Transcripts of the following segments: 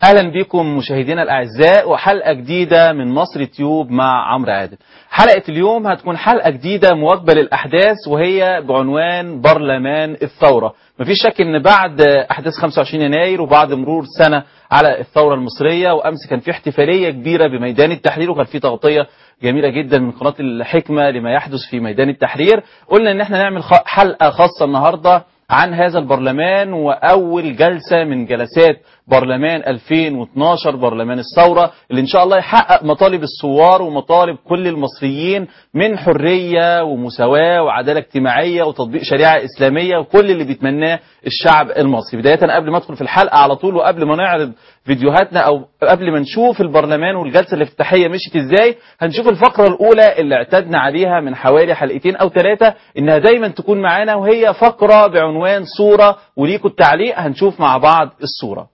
اهلا بكم مشاهدينا الاعزاء وحلقه جديده من مصر تيوب مع عمرو عادل. حلقه اليوم هتكون حلقه جديده مواكبه للاحداث وهي بعنوان برلمان الثوره. مفيش شك ان بعد احداث 25 يناير وبعد مرور سنه على الثوره المصريه وامس كان في احتفاليه كبيره بميدان التحرير وكان في تغطيه جميله جدا من قناه الحكمه لما يحدث في ميدان التحرير. قلنا ان احنا نعمل حلقه خاصه النهارده عن هذا البرلمان واول جلسه من جلسات برلمان 2012 برلمان الثوره اللي ان شاء الله يحقق مطالب الثوار ومطالب كل المصريين من حريه ومساواه وعداله اجتماعيه وتطبيق شريعه اسلاميه وكل اللي بيتمناه الشعب المصري بدايه قبل ما ادخل في الحلقه على طول وقبل ما نعرض فيديوهاتنا او قبل ما نشوف البرلمان والجلسه الافتتاحيه مشيت ازاي هنشوف الفقره الاولى اللي اعتدنا عليها من حوالي حلقتين او ثلاثه انها دايما تكون معانا وهي فقره بعنوان صوره وليكوا التعليق هنشوف مع بعض الصوره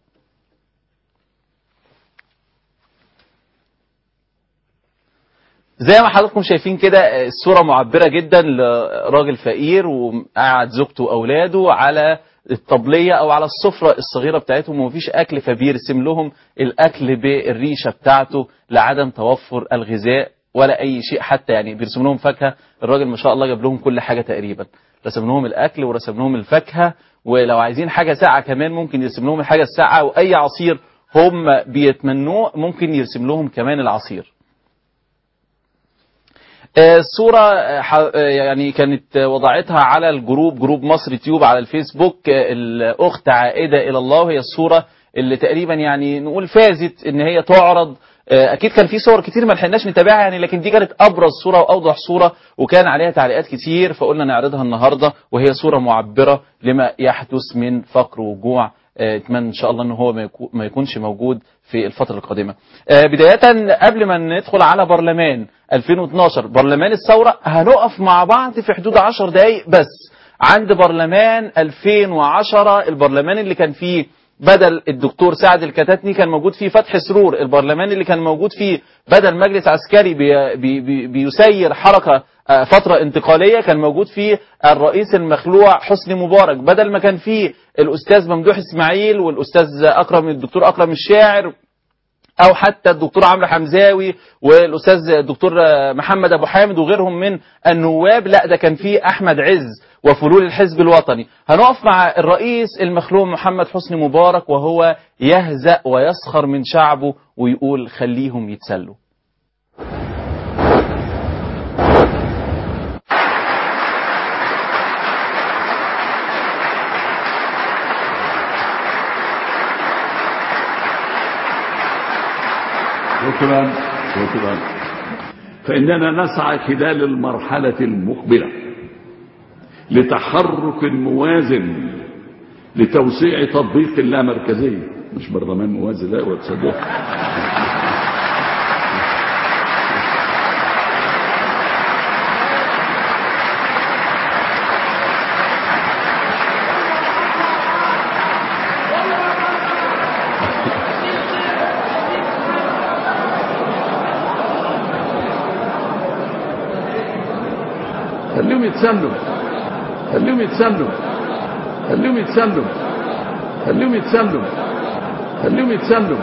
زي ما حضراتكم شايفين كده الصورة معبرة جدا لراجل فقير وقعد زوجته وأولاده على الطبلية أو على السفرة الصغيرة بتاعتهم ومفيش أكل فبيرسم لهم الأكل بالريشة بتاعته لعدم توفر الغذاء ولا أي شيء حتى يعني بيرسم لهم فاكهة الراجل ما شاء الله جاب لهم كل حاجة تقريبا رسم لهم الأكل ورسم لهم الفاكهة ولو عايزين حاجة ساقعة كمان ممكن يرسم لهم الحاجة الساقعة وأي عصير هم بيتمنوه ممكن يرسم لهم كمان العصير الصورة يعني كانت وضعتها على الجروب جروب مصر تيوب على الفيسبوك الأخت عائدة إلى الله هي الصورة اللي تقريبا يعني نقول فازت إن هي تعرض أكيد كان في صور كتير ما لحقناش نتابعها يعني لكن دي كانت أبرز صورة وأوضح صورة وكان عليها تعليقات كتير فقلنا نعرضها النهاردة وهي صورة معبرة لما يحدث من فقر وجوع اتمنى ان شاء الله ان هو ما يكونش موجود في الفتره القادمه. بدايه قبل ما ندخل على برلمان 2012 برلمان الثوره هنقف مع بعض في حدود 10 دقائق بس عند برلمان 2010 البرلمان اللي كان فيه بدل الدكتور سعد الكتاتني كان موجود فيه فتحي سرور البرلمان اللي كان موجود فيه بدل مجلس عسكري بي بي بي بيسير حركة فترة انتقالية كان موجود فيه الرئيس المخلوع حسني مبارك بدل ما كان فيه الأستاذ ممدوح إسماعيل والأستاذ أكرم الدكتور أكرم الشاعر او حتى الدكتور عمرو حمزاوي والاستاذ الدكتور محمد ابو حامد وغيرهم من النواب لا ده كان فيه احمد عز وفلول الحزب الوطني هنقف مع الرئيس المخلوع محمد حسني مبارك وهو يهزأ ويسخر من شعبه ويقول خليهم يتسلوا شكرا شكرا فإننا نسعى خلال المرحلة المقبلة لتحرك موازن لتوسيع تطبيق اللامركزية مش برلمان موازي لا وتصدق خليهم يتسلوا خليهم يتسلوا خليهم يتسلوا خليهم يتسلوا خليهم يتسلوا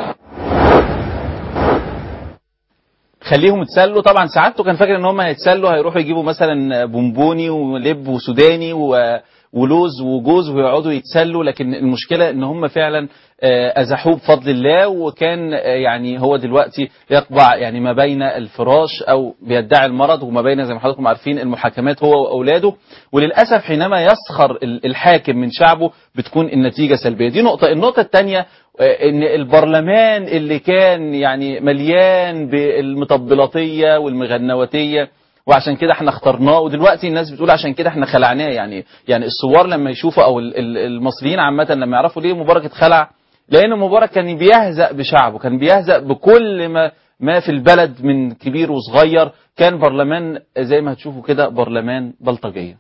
خليهم يتسلوا طبعا سعادته كان فاكر ان هم هيتسلوا هيروحوا يجيبوا مثلا بونبوني ولب وسوداني و ولوز وجوز ويقعدوا يتسلوا لكن المشكلة ان هم فعلا ازحوه بفضل الله وكان يعني هو دلوقتي يقبع يعني ما بين الفراش او بيدعي المرض وما بين زي ما حضراتكم عارفين المحاكمات هو واولاده وللاسف حينما يسخر الحاكم من شعبه بتكون النتيجة سلبية دي نقطة النقطة الثانية ان البرلمان اللي كان يعني مليان بالمطبلاتية والمغنواتية وعشان كده احنا اخترناه ودلوقتي الناس بتقول عشان كده احنا خلعناه يعني يعني الثوار لما يشوفوا او المصريين عامه لما يعرفوا ليه مبارك اتخلع لان مبارك كان بيهزأ بشعبه كان بيهزأ بكل ما ما في البلد من كبير وصغير كان برلمان زي ما هتشوفوا كده برلمان بلطجيه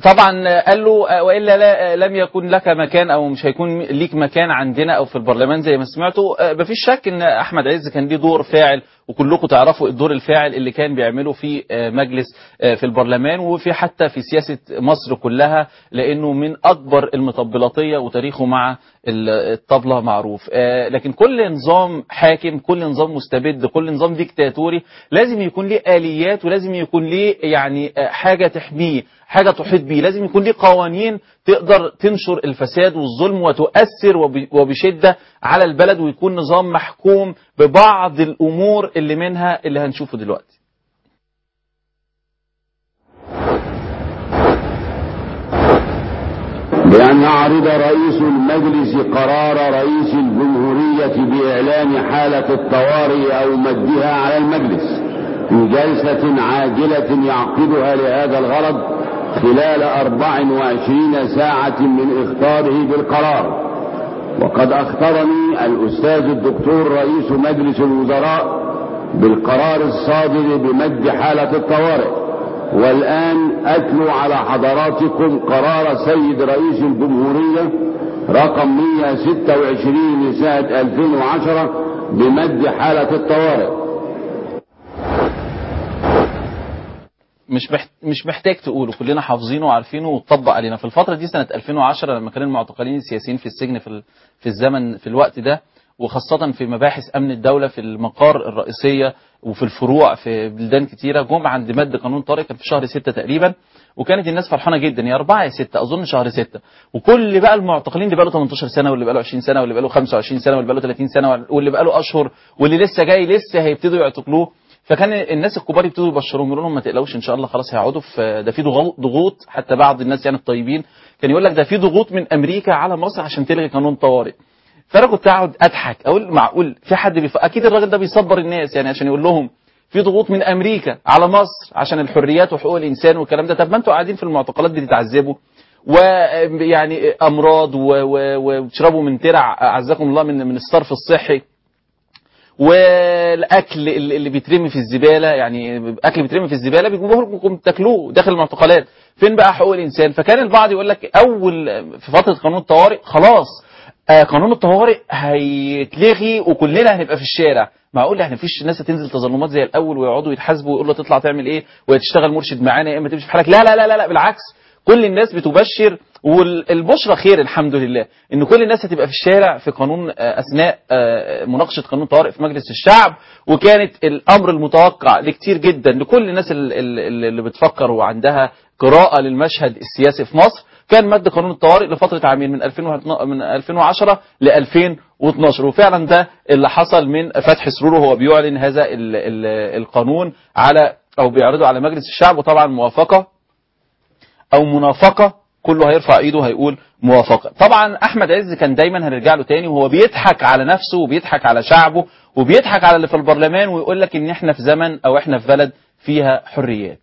طبعا قال له والا لا لم يكن لك مكان او مش هيكون ليك مكان عندنا او في البرلمان زي ما سمعتوا مفيش شك ان احمد عز كان ليه دور فاعل وكلكم تعرفوا الدور الفاعل اللي كان بيعمله في مجلس في البرلمان وفي حتى في سياسه مصر كلها لانه من اكبر المطبلاتيه وتاريخه مع الطبله معروف لكن كل نظام حاكم كل نظام مستبد كل نظام ديكتاتوري لازم يكون ليه اليات ولازم يكون ليه يعني حاجه تحميه حاجه تحيط بيه لازم يكون ليه قوانين تقدر تنشر الفساد والظلم وتؤثر وبشده على البلد ويكون نظام محكوم ببعض الامور اللي منها اللي هنشوفه دلوقتي بأن يعرض رئيس المجلس قرار رئيس الجمهورية بإعلان حالة الطوارئ أو مدها على المجلس في جلسة عاجلة يعقدها لهذا الغرض خلال 24 ساعة من إخطاره بالقرار وقد أخطرني الأستاذ الدكتور رئيس مجلس الوزراء بالقرار الصادر بمد حالة الطوارئ والآن أتلو على حضراتكم قرار سيد رئيس الجمهورية رقم 126 لسنة 2010 بمد حالة الطوارئ مش محت... مش محتاج تقوله كلنا حافظينه وعارفينه واتطبق علينا في الفتره دي سنه 2010 لما كان المعتقلين السياسيين في السجن في ال... في الزمن في الوقت ده وخاصة في مباحث أمن الدولة في المقار الرئيسية وفي الفروع في بلدان كتيرة جم عند مد قانون طارئ كان في شهر ستة تقريبا وكانت الناس فرحانة جدا يا أربعة يا ستة أظن شهر ستة وكل بقى المعتقلين اللي بقى له 18 سنة واللي بقى له 20 سنة واللي بقى له 25 سنة واللي بقى له 30 سنة واللي بقى له أشهر واللي لسه جاي لسه هيبتدوا يعتقلوه فكان الناس الكبار يبتدوا يبشروهم يقولوا لهم ما تقلقوش ان شاء الله خلاص هيقعدوا في ده في ضغوط حتى بعض الناس يعني الطيبين كان يقول لك ده في ضغوط من امريكا على مصر عشان تلغي قانون طوارئ فانا كنت اقعد اضحك اقول معقول في حد بيف... اكيد الراجل ده بيصبر الناس يعني عشان يقول لهم في ضغوط من امريكا على مصر عشان الحريات وحقوق الانسان والكلام ده طب ما انتوا قاعدين في المعتقلات بتتعذبوا ويعني امراض وبتشربوا من ترع اعزكم الله من من الصرف الصحي والاكل اللي بيترمي في الزباله يعني اكل بيترمي في الزباله بيجيبوه لكم تاكلوه داخل المعتقلات فين بقى حقوق الانسان فكان البعض يقول لك اول في فتره قانون الطوارئ خلاص آه قانون الطوارئ هيتلغي وكلنا هنبقى في الشارع معقول يعني مفيش ناس هتنزل تظلمات زي الاول ويقعدوا يتحاسبوا ويقولوا تطلع تعمل ايه وتشتغل مرشد معانا يا اما تمشي في حالك لا لا لا لا, لا بالعكس كل الناس بتبشر والبشرى خير الحمد لله ان كل الناس هتبقى في الشارع في قانون اثناء مناقشه قانون طوارئ في مجلس الشعب وكانت الامر المتوقع لكتير جدا لكل الناس اللي بتفكر وعندها قراءه للمشهد السياسي في مصر كان مد قانون الطوارئ لفتره عامين من 2012 من 2010 ل 2012 وفعلا ده اللي حصل من فتح سرور وهو بيعلن هذا ال ال القانون على او بيعرضه على مجلس الشعب وطبعا موافقه او منافقه كله هيرفع ايده هيقول موافقه طبعا احمد عز كان دايما هنرجع له تاني وهو بيضحك على نفسه وبيضحك على شعبه وبيضحك على اللي في البرلمان ويقول لك ان احنا في زمن او احنا في بلد فيها حريات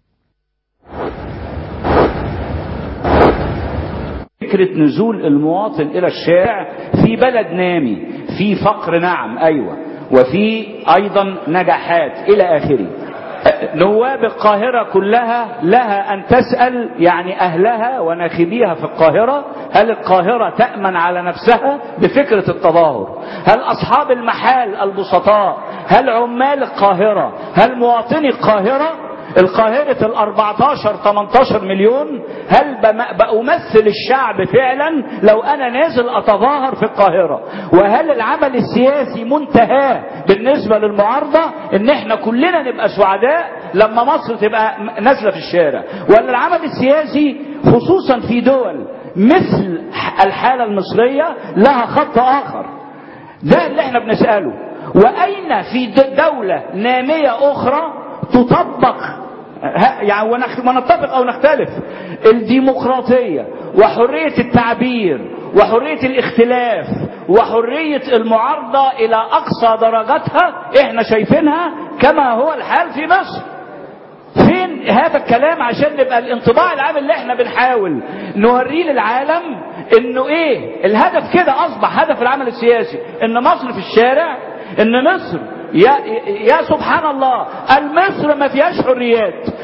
فكرة نزول المواطن إلى الشارع في بلد نامي في فقر نعم أيوة وفي أيضا نجاحات إلى آخره نواب القاهرة كلها لها أن تسأل يعني أهلها وناخبيها في القاهرة هل القاهرة تأمن على نفسها بفكرة التظاهر هل أصحاب المحال البسطاء هل عمال القاهرة هل مواطني القاهرة القاهرة ال 14 18 مليون هل بأمثل الشعب فعلا لو أنا نازل أتظاهر في القاهرة وهل العمل السياسي منتهاه بالنسبة للمعارضة إن إحنا كلنا نبقى سعداء لما مصر تبقى نازلة في الشارع ولا العمل السياسي خصوصا في دول مثل الحالة المصرية لها خط آخر ده اللي احنا بنسأله وأين في دولة نامية أخرى تطبق يعني ونتفق او نختلف الديمقراطية وحرية التعبير وحرية الاختلاف وحرية المعارضة الى اقصى درجاتها احنا شايفينها كما هو الحال في مصر فين هذا الكلام عشان نبقى الانطباع العام اللي احنا بنحاول نوريه للعالم انه ايه الهدف كده اصبح هدف العمل السياسي ان مصر في الشارع ان مصر يا, يا سبحان الله المصر ما فيهاش حريات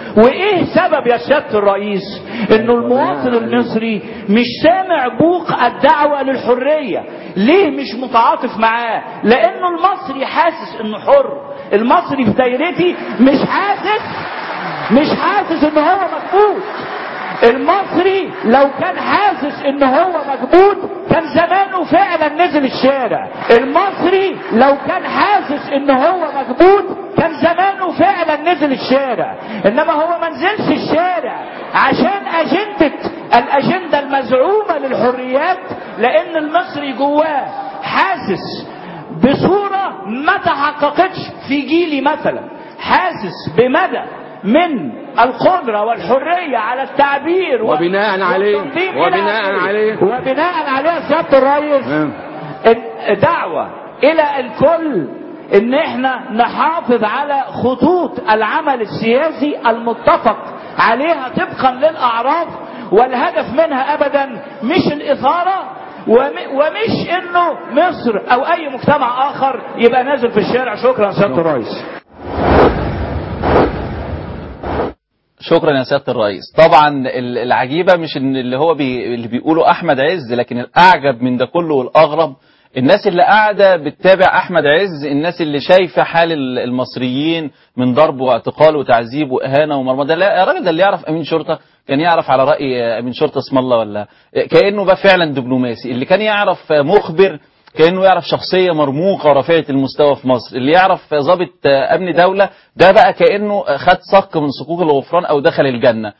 وايه سبب يا سياده الرئيس انه المواطن المصري مش سامع بوق الدعوه للحريه ليه مش متعاطف معاه لانه المصري حاسس انه حر المصري في دايرتي مش حاسس مش حاسس ان هو مكبوت المصري لو كان حاسس ان هو مكبوت كان زمانه فعلا نزل الشارع المصري لو كان حاسس ان هو مكبوت كان زمانه فعلا نزل الشارع انما هو ما نزلش الشارع عشان اجندة الاجندة المزعومة للحريات لان المصري جواه حاسس بصورة ما تحققتش في جيلي مثلا حاسس بمدى من القدرة والحرية على التعبير و- وبناء عليه- والتنظيم إلى وبناء آخره. عليه. وبناء عليه سيادة الرئيس نعم. دعوة إلى الكل إن إحنا نحافظ على خطوط العمل السياسي المتفق عليها طبقا للأعراف والهدف منها أبدا مش الإثارة وم- ومش إنه مصر أو أي مجتمع آخر يبقى نازل في الشارع شكرا سيادة الرئيس شكرا يا سياده الرئيس طبعا ال- العجيبه مش ان اللي هو بي اللي بيقوله احمد عز لكن الاعجب من ده كله والاغرب الناس اللي قاعده بتتابع احمد عز الناس اللي شايفه حال ال- المصريين من ضرب واعتقال وتعذيب واهانه ومرمطه لا يا راجل ده اللي يعرف امين شرطه كان يعرف على راي امين شرطه اسم الله ولا كانه بقى فعلا دبلوماسي اللي كان يعرف مخبر كانه يعرف شخصيه مرموقه ورفيعه المستوى في مصر اللي يعرف ضابط امن دوله ده بقى كانه خد صك من صكوك الغفران او دخل الجنه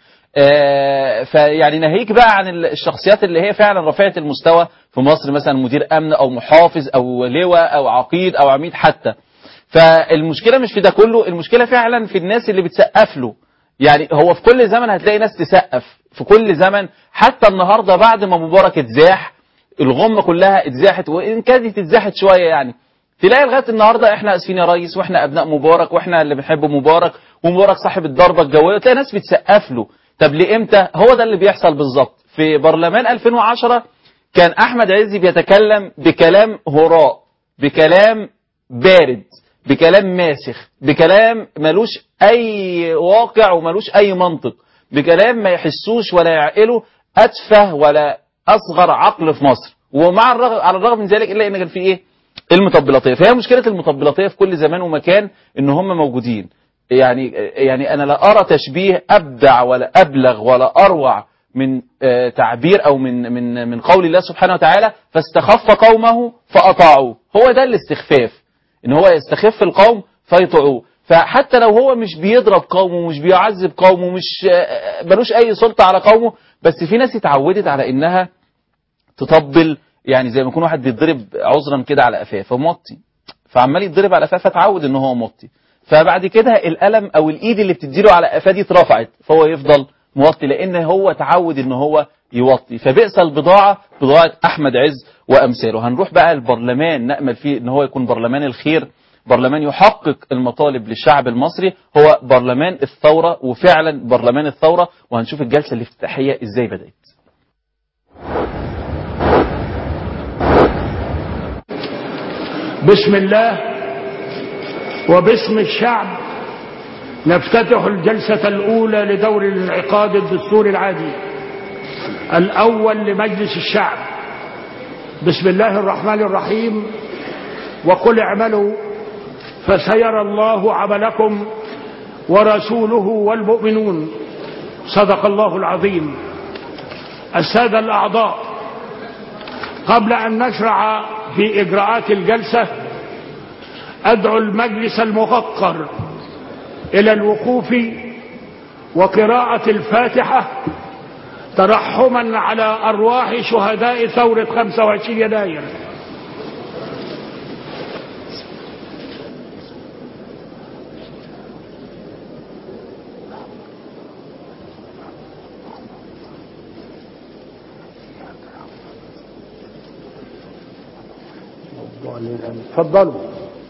آه، فيعني ناهيك بقى عن ال- الشخصيات اللي هي فعلا رفيعه المستوى في مصر مثلا مدير امن او محافظ او لواء او عقيد او عميد حتى فالمشكله مش في ده كله المشكله فعلا في الناس اللي بتسقف له يعني هو في كل زمن هتلاقي ناس تسقف في كل زمن حتى النهارده بعد ما مبارك اتزاح الغمه كلها اتزاحت وان كانت اتزاحت شويه يعني تلاقي لغايه النهارده احنا اسفين يا ريس واحنا ابناء مبارك واحنا اللي بنحب مبارك ومبارك صاحب الضربه الجويه تلاقي ناس بتسقف له طب لامتى هو ده اللي بيحصل بالظبط في برلمان 2010 كان احمد عز بيتكلم بكلام هراء بكلام بارد بكلام ماسخ بكلام ملوش اي واقع وملوش اي منطق بكلام ما يحسوش ولا يعقله اتفه ولا اصغر عقل في مصر ومع الرغم على الرغم من ذلك الا ان كان في ايه المطبلاتيه فهي مشكله المطبلاتيه في كل زمان ومكان ان هم موجودين يعني يعني انا لا ارى تشبيه ابدع ولا ابلغ ولا اروع من آه، تعبير او من من من قول الله سبحانه وتعالى فاستخف قومه فاطاعوه هو ده الاستخفاف ان هو يستخف القوم فيطيعوه فحتى لو هو مش بيضرب قومه مش بيعذب قومه مش آه، ملوش اي سلطه على قومه بس في ناس اتعودت على انها تطبل يعني زي ما يكون واحد بيتضرب عذرا كده على قفاه فموطي فعمال يتضرب على قفاه فتعود ان هو موطي فبعد كده القلم او الايد اللي بتديله على قفاه دي اترفعت فهو يفضل موطي لان هو تعود ان هو يوطي فبئس البضاعه بضاعه احمد عز وامثاله هنروح بقى البرلمان نامل فيه ان هو يكون برلمان الخير برلمان يحقق المطالب للشعب المصري هو برلمان الثوره وفعلا برلمان الثوره وهنشوف الجلسه الافتتاحيه ازاي بدات بسم الله وباسم الشعب نفتتح الجلسة الأولى لدور الانعقاد الدستوري العادي الأول لمجلس الشعب بسم الله الرحمن الرحيم وقل اعملوا فسيرى الله عملكم ورسوله والمؤمنون صدق الله العظيم السادة الأعضاء قبل أن نشرع في إجراءات الجلسة أدعو المجلس المفقر إلى الوقوف وقراءة الفاتحة ترحما على أرواح شهداء ثورة 25 يناير تفضلوا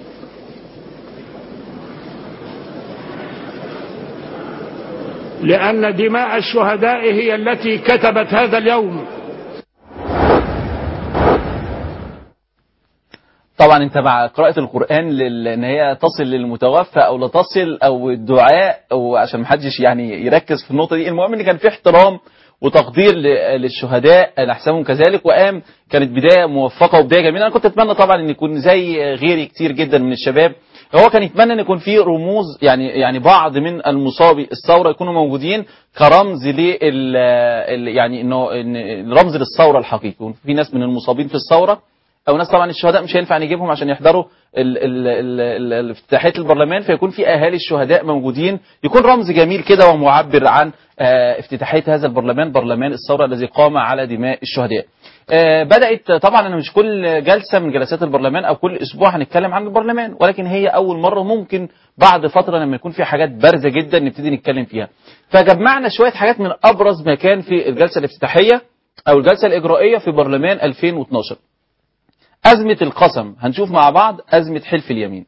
لأن دماء الشهداء هي التي كتبت هذا اليوم طبعا انت مع قراءة القرآن لل... ان هي تصل للمتوفى او لا تصل او الدعاء او عشان محدش يعني يركز في النقطة دي المهم ان كان في احترام وتقدير ل- للشهداء نحسبهم كذلك وقام كانت بداية موفقة وبداية جميلة انا كنت اتمنى طبعا ان يكون زي غيري كتير جدا من الشباب هو كان يتمنى ان يكون في رموز يعني يعني بعض من المصابي الثوره يكونوا موجودين كرمز لل ال- يعني انه إن رمز للثوره الحقيقي يكون في ناس من المصابين في الثوره او ناس طبعا الشهداء مش هينفع نجيبهم عشان يحضروا ال- ال- ال- ال- ال- افتتاحيه البرلمان فيكون في اهالي الشهداء موجودين يكون رمز جميل كده ومعبر عن آه، افتتاحيه هذا البرلمان برلمان الثوره الذي قام على دماء الشهداء. آه، بدات طبعا انا مش كل جلسه من جلسات البرلمان او كل اسبوع هنتكلم عن البرلمان ولكن هي اول مره ممكن بعد فتره لما يكون في حاجات بارزه جدا نبتدي نتكلم فيها. فجمعنا شويه حاجات من ابرز ما كان في الجلسه الافتتاحيه او الجلسه الاجرائيه في برلمان 2012. أزمة القسم هنشوف مع بعض أزمة حلف اليمين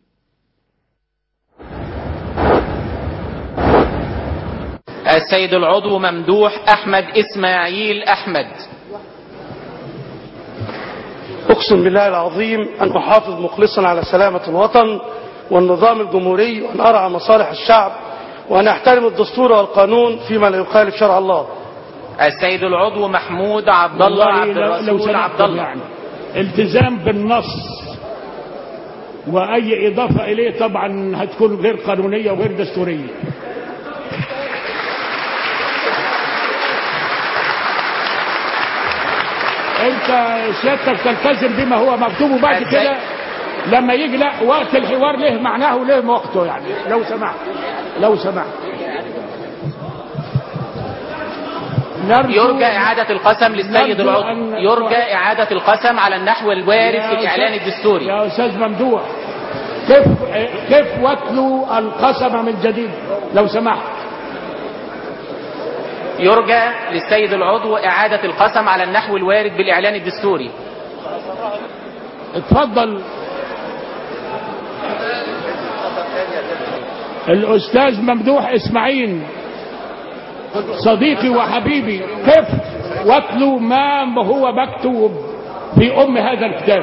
السيد العضو ممدوح أحمد إسماعيل أحمد أقسم بالله العظيم أن أحافظ مخلصا على سلامة الوطن والنظام الجمهوري وأن أرعى مصالح الشعب وأن أحترم الدستور والقانون فيما لا يخالف شرع الله السيد العضو محمود عبد الله والله عبد لو- لو الرسول سمحتم عبد الله يعني التزام بالنص واي اضافه اليه طبعا هتكون غير قانونيه وغير دستوريه انت سيادتك تلتزم بما هو مكتوب وبعد إزاي؟ كده لما يجي لا وقت الحوار له معناه وله وقته يعني لو سمحت لو سمحت نرجو يرجى إعادة القسم للسيد نرجو العضو أن- يرجى إعادة القسم على النحو الوارد في يا الإعلان أستاذ- الدستوري يا استاذ ممدوح كيف كيف وتلوا القسم من جديد لو سمحت يرجى للسيد العضو إعادة القسم على النحو الوارد بالإعلان الدستوري اتفضل الاستاذ ممدوح اسماعيل صديقي وحبيبي كيف واتلوا ما هو مكتوب في ام هذا الكتاب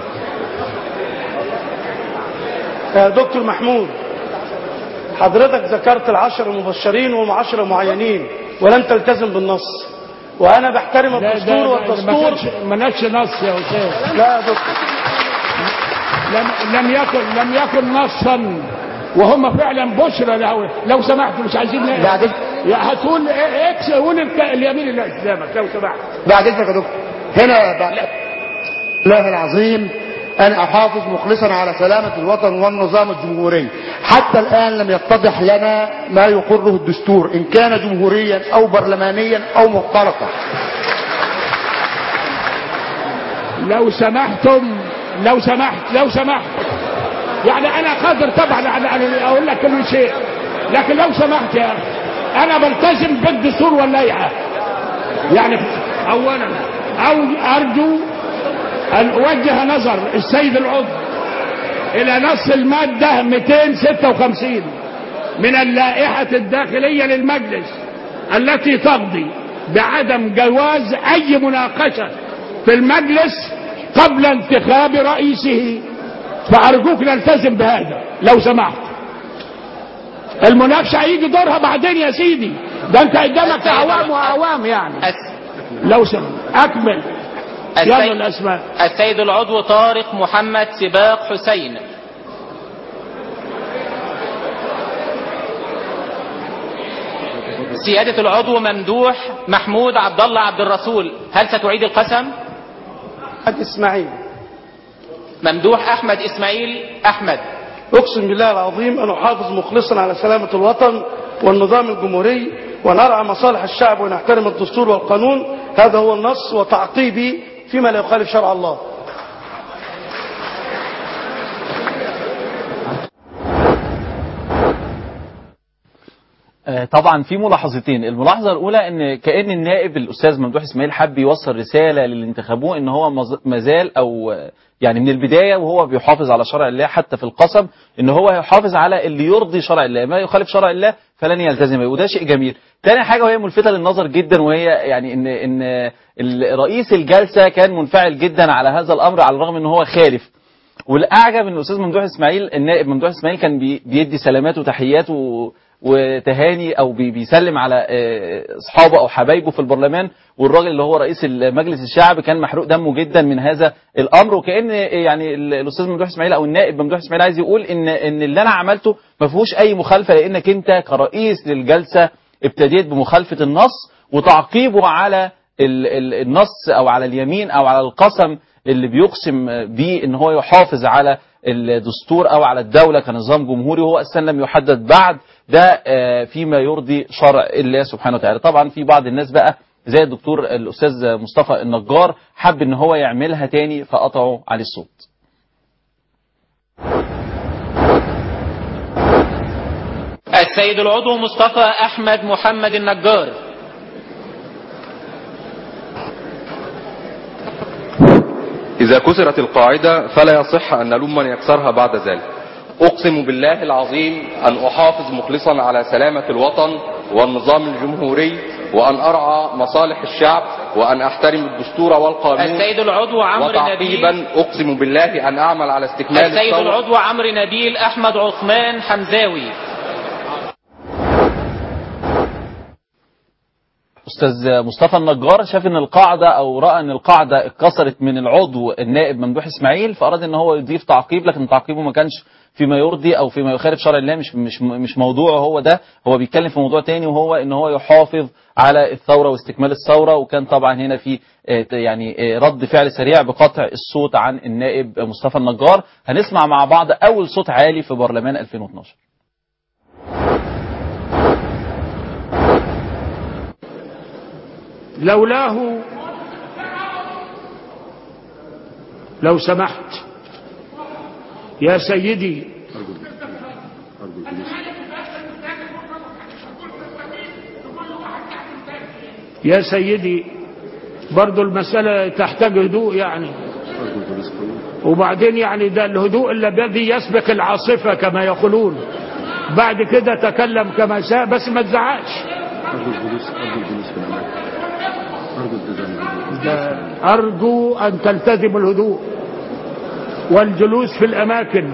يا دكتور محمود حضرتك ذكرت العشر المبشرين وهم عشرة معينين ولم تلتزم بالنص وأنا بحترم ده- ده- الدستور ده- والدستور ما كانش- ما ناش نص يا استاذ لا يا دكتور لم لم يكن لم يكن نصا وهم فعلا بشرى له لو سمحت مش عايزين بعد يا هتقول إيه- اكس قول الك- اليمين اللي قدامك لو سمحت بعد اذنك يا دكتور هنا بعد الله العظيم أن أحافظ مخلصا على سلامة الوطن والنظام الجمهوري حتى الآن لم يتضح لنا ما يقره الدستور إن كان جمهوريا أو برلمانيا أو مختلطا لو سمحتم لو سمحت لو سمحت يعني انا قادر طبعا على على اقول لك كل شيء لكن لو سمحت يا اخي انا بلتزم بالدستور واللائحه يعني اولا او ارجو ان اوجه نظر السيد العضو الى نص الماده 256 من اللائحه الداخليه للمجلس التي تقضي بعدم جواز اي مناقشه في المجلس قبل انتخاب رئيسه فارجوك نلتزم بهذا لو سمحت المناقشه هيجي دورها بعدين يا سيدي ده انت قدامك اعوام واعوام يعني الس- لو سمحت اكمل يلا السيد, الاسماء السيد العضو طارق محمد سباق حسين سيادة العضو ممدوح محمود عبد الله عبد الرسول هل ستعيد القسم؟ أحمد إسماعيل ممدوح أحمد إسماعيل أحمد أقسم بالله العظيم أن أحافظ مخلصا على سلامة الوطن والنظام الجمهوري ونرعى مصالح الشعب ونحترم الدستور والقانون هذا هو النص وتعقيبي فيما لا يخالف شرع الله آه، طبعا في ملاحظتين الملاحظه الاولى ان كان النائب الاستاذ ممدوح اسماعيل حب يوصل رساله للي انتخبوه ان هو مز- مازال او آه، يعني من البدايه وهو بيحافظ على شرع الله حتى في القسم ان هو يحافظ على اللي يرضي شرع الله ما يخالف شرع الله فلن يلتزم به وده شيء جميل تاني حاجه وهي ملفته للنظر جدا وهي يعني ان ان ال- رئيس الجلسه كان منفعل جدا على هذا الامر على الرغم ان هو خالف والاعجب ان الاستاذ ممدوح اسماعيل النائب ممدوح اسماعيل كان بي- بيدي سلامات وتحيات و- وتهاني او بي- بيسلم على آه، اصحابه او حبايبه في البرلمان والراجل اللي هو رئيس مجلس الشعب كان محروق دمه جدا من هذا الامر وكان يعني ال- الاستاذ ممدوح اسماعيل او النائب ممدوح اسماعيل عايز يقول ان ان اللي انا عملته ما فيهوش اي مخالفه لانك انت كرئيس للجلسه ابتديت بمخالفه النص وتعقيبه على ال- ال- النص او على اليمين او على القسم اللي بيقسم بيه ان هو يحافظ على الدستور او على الدوله كنظام جمهوري وهو اساسا لم يحدد بعد ده آه، فيما يرضي شرع الله سبحانه وتعالى طبعا في بعض الناس بقى زي الدكتور الاستاذ مصطفى النجار حب ان هو يعملها تاني فقطعوا عليه الصوت السيد العضو مصطفى أحمد محمد النجار إذا كسرت القاعدة فلا يصح أن نلوم من يكسرها بعد ذلك أقسم بالله العظيم أن أحافظ مخلصا على سلامة الوطن والنظام الجمهوري وأن أرعى مصالح الشعب وأن أحترم الدستور والقانون السيد العضو عمرو نبيل وتعقيبا أقسم بالله أن أعمل على استكمال السيد الثورة العضو عمرو نبيل أحمد عثمان حمزاوي استاذ مصطفى النجار شاف ان القاعده او راى ان القاعده اتكسرت من العضو النائب ممدوح اسماعيل فاراد ان هو يضيف تعقيب لكن تعقيبه ما كانش فيما يرضي او فيما يخالف شرع الله مش مش مش موضوعه هو ده هو بيتكلم في موضوع تاني وهو ان هو يحافظ على الثوره واستكمال الثوره وكان طبعا هنا في آه، يعني آه، رد فعل سريع بقطع الصوت عن النائب مصطفى النجار هنسمع مع بعض اول صوت عالي في برلمان 2012 لولاه لو سمحت يا سيدي يا سيدي برضو المسألة تحتاج هدوء يعني وبعدين يعني ده الهدوء الذي يسبق العاصفة كما يقولون بعد كده تكلم كما شاء بس ما تزعقش أرجو أن تلتزم الهدوء والجلوس في الأماكن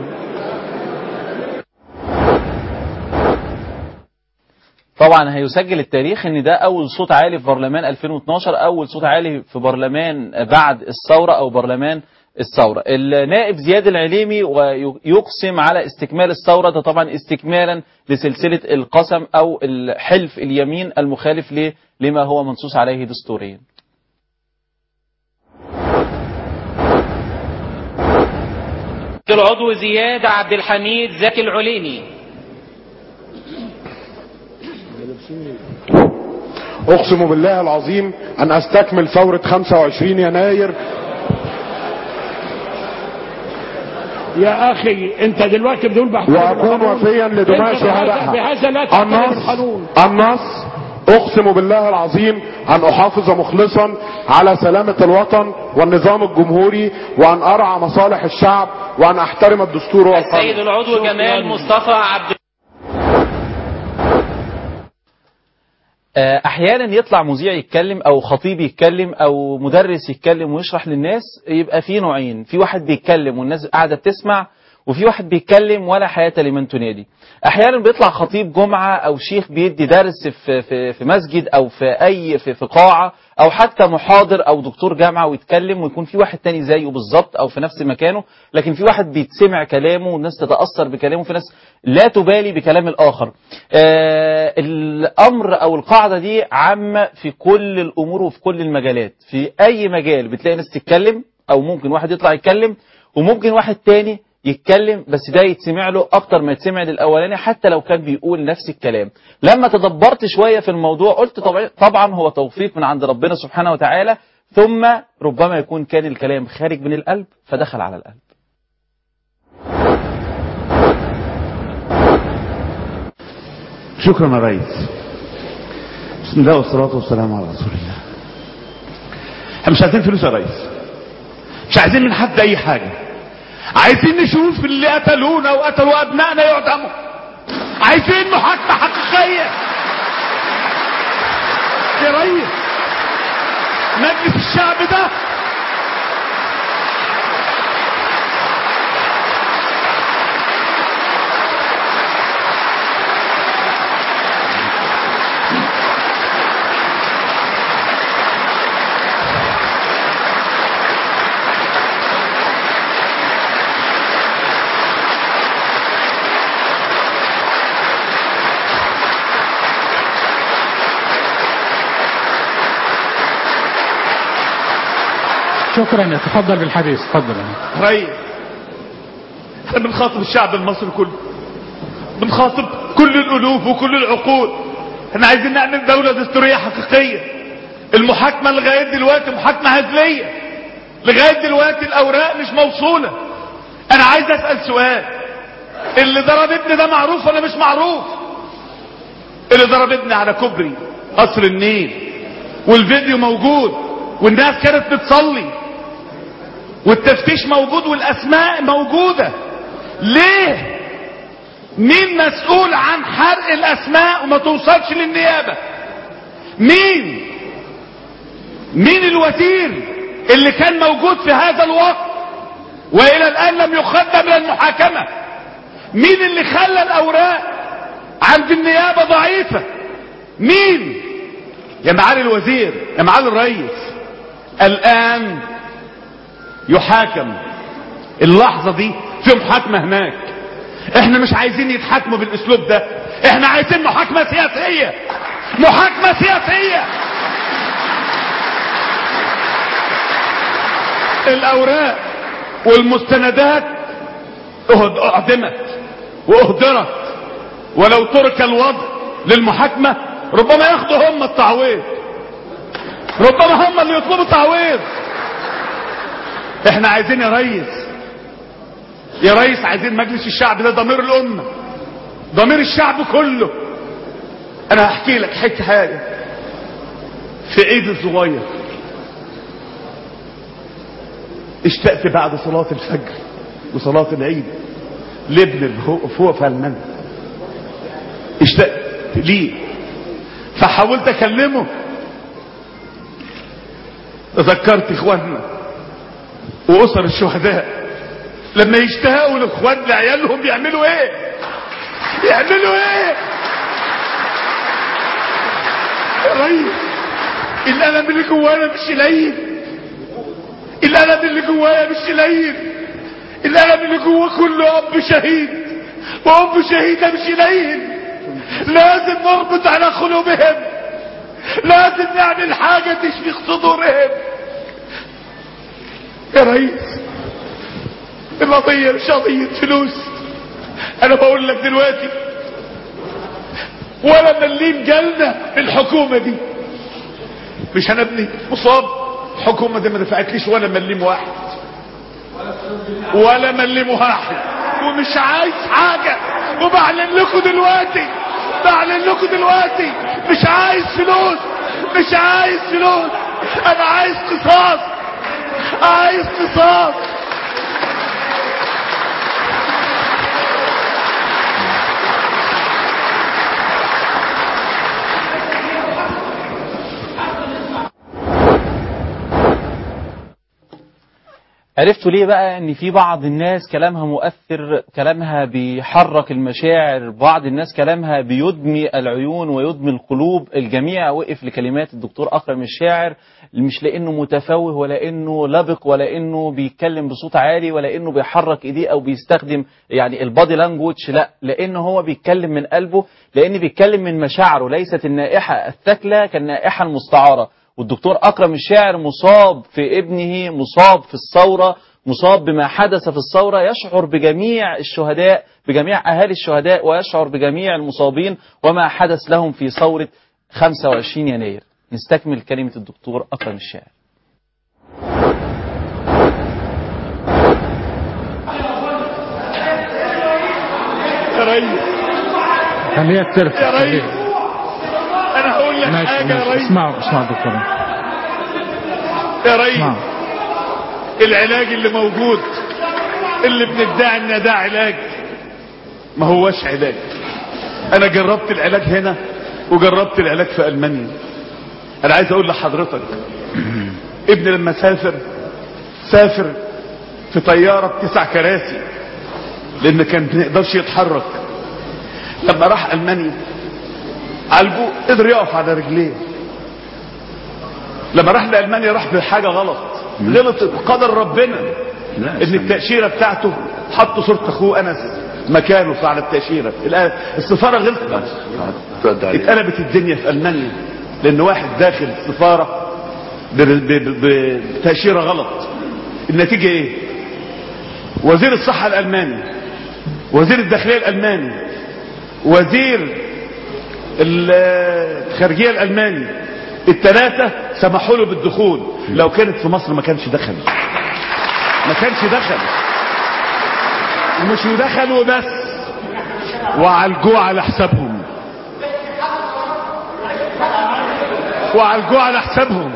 طبعا هيسجل التاريخ ان ده اول صوت عالي في برلمان 2012 اول صوت عالي في برلمان بعد الثوره او برلمان الثوره النائب زياد العليمي ويقسم على استكمال الثوره ده طبعا استكمالا لسلسله القسم او الحلف اليمين المخالف ل- لما هو منصوص عليه دستوريا العضو زياد عبد الحميد زكي العليمي اقسم بالله العظيم ان استكمل ثورة 25 يناير يا أخي أنت دلوقتي بتقول بحترم واكون القانون. وفيا لدماء أنت بهذا- شهدائها بهذا لا تحترم النص القانون النص اقسم بالله العظيم ان احافظ مخلصا على سلامة الوطن والنظام الجمهوري وان ارعى مصالح الشعب وان احترم الدستور والقانون السيد العضو جمال مصطفى عبد آه، احيانا يطلع مذيع يتكلم او خطيب يتكلم او مدرس يتكلم ويشرح للناس يبقى في نوعين في واحد بيتكلم والناس قاعده بتسمع وفي واحد بيتكلم ولا حياه لمن تنادي احيانا بيطلع خطيب جمعه او شيخ بيدي درس في في في مسجد او في اي في, في قاعه او حتى محاضر او دكتور جامعه ويتكلم ويكون في واحد تاني زيه بالظبط او في نفس مكانه لكن في واحد بيتسمع كلامه والناس تتاثر بكلامه في ناس لا تبالي بكلام الاخر آه الامر او القاعده دي عامه في كل الامور وفي كل المجالات في اي مجال بتلاقي ناس تتكلم او ممكن واحد يطلع يتكلم وممكن واحد تاني يتكلم بس ده يتسمع له اكتر ما يتسمع للاولاني حتى لو كان بيقول نفس الكلام لما تدبرت شويه في الموضوع قلت طبعا, طبعا هو توفيق من عند ربنا سبحانه وتعالى ثم ربما يكون كان الكلام خارج من القلب فدخل على القلب شكرا يا ريس بسم الله والصلاة والسلام على رسول الله احنا مش عايزين فلوس يا ريس مش عايزين من حد اي حاجة عايزين نشوف اللي قتلونا وقتلوا ابنائنا يعدموا عايزين محاكمة حقيقية يا ريس مجلس الشعب ده شكرا يتفضل بالحديث تفضل ريس احنا بنخاطب الشعب المصري كله بنخاطب كل الالوف وكل العقول احنا عايزين نعمل دولة دستورية حقيقية المحاكمة لغاية دلوقتي محاكمة هزلية لغاية دلوقتي الاوراق مش موصولة انا عايز اسأل سؤال اللي ضرب ابني ده معروف ولا مش معروف اللي ضرب ابني على كوبري قصر النيل والفيديو موجود والناس كانت بتصلي والتفتيش موجود والاسماء موجودة ليه مين مسؤول عن حرق الاسماء وما توصلش للنيابة مين مين الوزير اللي كان موجود في هذا الوقت والى الان لم يخدم الى المحاكمة مين اللي خلى الاوراق عند النيابة ضعيفة مين يا معالي الوزير يا معالي الرئيس الان يحاكم اللحظة دي في محاكمة هناك احنا مش عايزين يتحاكموا بالاسلوب ده احنا عايزين محاكمة سياسية محاكمة سياسية الاوراق والمستندات اعدمت واهدرت ولو ترك الوضع للمحاكمة ربما ياخدوا هم التعويض ربما هم اللي يطلبوا تعويض احنا عايزين يا ريس يا ريس عايزين مجلس الشعب ده ضمير الامة ضمير الشعب كله انا هحكي لك حكي حاجة في عيد الصغير اشتقت بعد صلاة الفجر وصلاة العيد لابن اللي فوق في المنزل اشتقت ليه فحاولت اكلمه ذكرت اخواننا واسر الشهداء لما يشتاقوا لاخوان لعيالهم يعملوا ايه يعملوا ايه يا ريس الالم اللي جوانا مش قليل الالم اللي جوايا مش قليل الالم اللي جوا كله اب شهيد وام شهيده مش قليل لازم نربط على قلوبهم لازم نعمل حاجة تشفي صدورهم يا ريس القضية مش قضية فلوس انا بقول لك دلوقتي ولا مليم جالنا الحكومة دي مش انا ابني مصاب الحكومة دي ما دفعتليش ولا مليم واحد ولا مليم واحد ومش عايز حاجة وبعلن لكم دلوقتي بعلن لكم دلوقتي مش عايز فلوس مش عايز فلوس انا عايز قصاص عايز قصاص عرفتوا ليه بقى ان في بعض الناس كلامها مؤثر كلامها بيحرك المشاعر بعض الناس كلامها بيدمي العيون ويدمي القلوب الجميع وقف لكلمات الدكتور اكرم الشاعر مش لانه متفوه ولا انه لبق ولا انه بيتكلم بصوت عالي ولا انه بيحرك ايديه او بيستخدم يعني البادي لانجوج لا لانه هو بيتكلم من قلبه لان بيتكلم من مشاعره ليست النائحه الثكلى كالنائحه المستعاره والدكتور أكرم الشاعر مصاب في ابنه مصاب في الثورة مصاب بما حدث في الثورة يشعر بجميع الشهداء بجميع أهالي الشهداء ويشعر بجميع المصابين وما حدث لهم في ثورة 25 يناير نستكمل كلمة الدكتور أكرم الشاعر يا ريس خليها ترفع يا ريس انا هقول لك ماشي حاجة يا ماشي ريس اسمعوا اسمعوا دكتور يا ريس اسمعوا العلاج اللي موجود اللي بندعي ان ده علاج ما هوش علاج انا جربت العلاج هنا وجربت العلاج في المانيا انا عايز اقول لحضرتك ابني لما سافر سافر في طيارة بتسع كراسي لان كان ما يقدرش يتحرك لما راح المانيا عالجوه قدر يقف على رجليه لما راح لالمانيا راح بحاجه غلط غلط بقدر ربنا ان التاشيره بتاعته حطوا صوره اخوه انس مكانه على التاشيره الآن السفاره غلطت اتقلبت الدنيا في المانيا لان واحد داخل السفاره ب- ب- ب- بتأشيرة غلط النتيجة ايه وزير الصحة الألماني وزير الداخلية الألماني وزير ال- الخارجية الألماني الثلاثة سمحوا له بالدخول لو كانت في مصر ما كانش دخل ما كانش دخل ومش يدخل وبس وعالجوه على حسابهم وعالجوه على حسابهم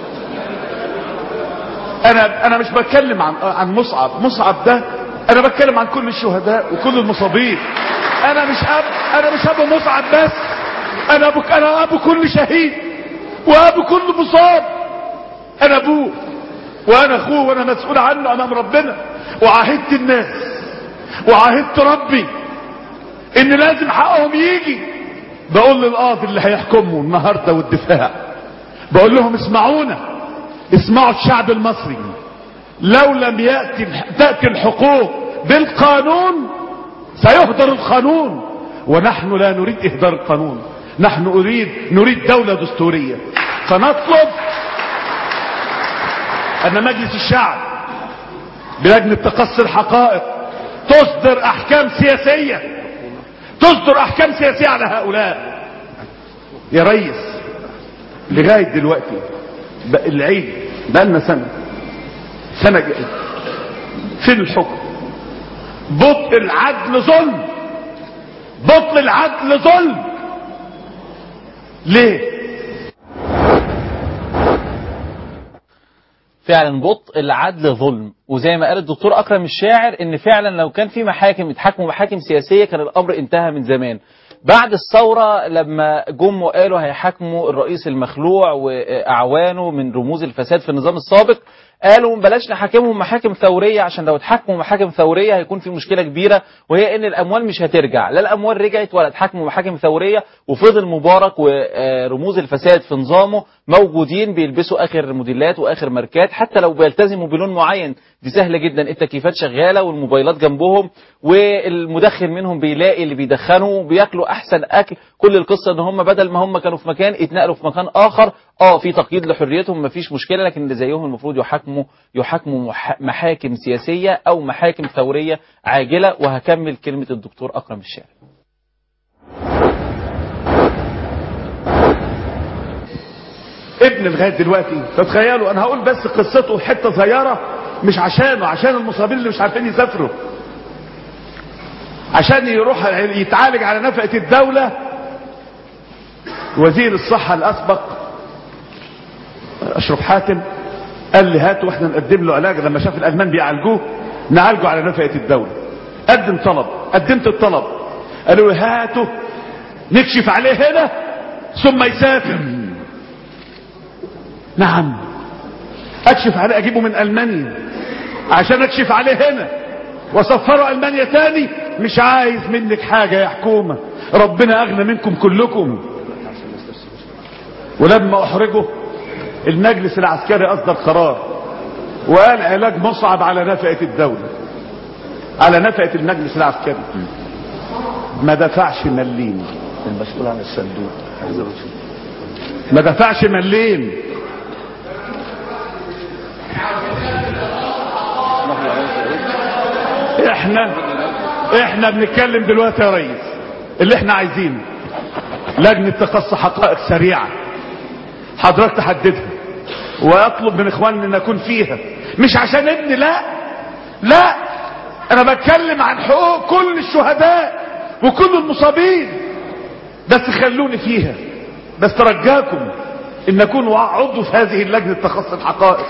انا انا مش بتكلم عن عن مصعب مصعب ده انا بتكلم عن كل الشهداء وكل المصابين انا مش اب انا مش ابو مصعب بس انا ابو انا ابو كل شهيد وابو كل مصاب انا ابوه وانا اخوه وانا مسؤول عنه امام ربنا وعاهدت الناس وعاهدت ربي ان لازم حقهم يجي بقول للقاضي اللي هيحكمه النهارده والدفاع بقول لهم اسمعونا اسمعوا الشعب المصري لو لم يأتي تأتي الحقوق بالقانون سيهدر القانون ونحن لا نريد إهدار القانون نحن نريد نريد دولة دستورية فنطلب أن مجلس الشعب بلجنة تقصي الحقائق تصدر أحكام سياسية تصدر أحكام سياسية على هؤلاء يا ريس لغاية دلوقتي بقى العيد بقى لنا سنة سنة جاية. فين الحكم بطء العدل ظلم بطء العدل ظلم ليه فعلا بطء العدل ظلم وزي ما قال الدكتور اكرم الشاعر ان فعلا لو كان في محاكم يتحكموا محاكم سياسيه كان الامر انتهى من زمان بعد الثوره لما جم وقالوا هيحاكموا الرئيس المخلوع واعوانه من رموز الفساد في النظام السابق قالوا بلاش نحاكمهم محاكم ثوريه عشان لو اتحكموا محاكم ثوريه هيكون في مشكله كبيره وهي ان الاموال مش هترجع لا الاموال رجعت ولا اتحكموا محاكم ثوريه وفضل مبارك ورموز الفساد في نظامه موجودين بيلبسوا اخر موديلات واخر ماركات حتى لو بيلتزموا بلون معين دي سهله جدا التكييفات شغاله والموبايلات جنبهم والمدخن منهم بيلاقي اللي بيدخنه وبياكلوا احسن اكل كل القصه ان هم بدل ما هم كانوا في مكان اتنقلوا في مكان اخر اه في تقييد لحريتهم مفيش مشكله لكن اللي زيهم المفروض يحاكموا يحاكموا مح- محاكم سياسيه او محاكم ثوريه عاجله وهكمل كلمه الدكتور اكرم الشاعر ابن لغايه دلوقتي فتخيلوا انا هقول بس قصته حته صغيره مش عشانه عشان المصابين اللي مش عارفين يسافروا عشان يروح يتعالج على نفقه الدوله وزير الصحه الاسبق اشرف حاتم قال لي هاتوا واحنا نقدم له علاج لما شاف الالمان بيعالجوه نعالجه على نفقه الدوله قدم طلب قدمت الطلب قالوا لي هاتوا نكشف عليه هنا ثم يسافر نعم اكشف عليه اجيبه من المانيا عشان اكشف عليه هنا وسفره المانيا تاني مش عايز منك حاجة يا حكومة ربنا اغنى منكم كلكم ولما احرجه المجلس العسكري اصدر قرار وقال علاج مصعب على نفقة الدولة على نفقة المجلس العسكري ما دفعش مليم المسؤول عن الصندوق ما دفعش مليم احنا احنا بنتكلم دلوقتي يا ريس اللي احنا عايزينه لجنة تقصي حقائق سريعة حضرتك تحددها واطلب من اخواننا ان اكون فيها مش عشان ابني لا لا انا بتكلم عن حقوق كل الشهداء وكل المصابين بس خلوني فيها بس ترجاكم ان اكون عضو في هذه اللجنة تخصي الحقائق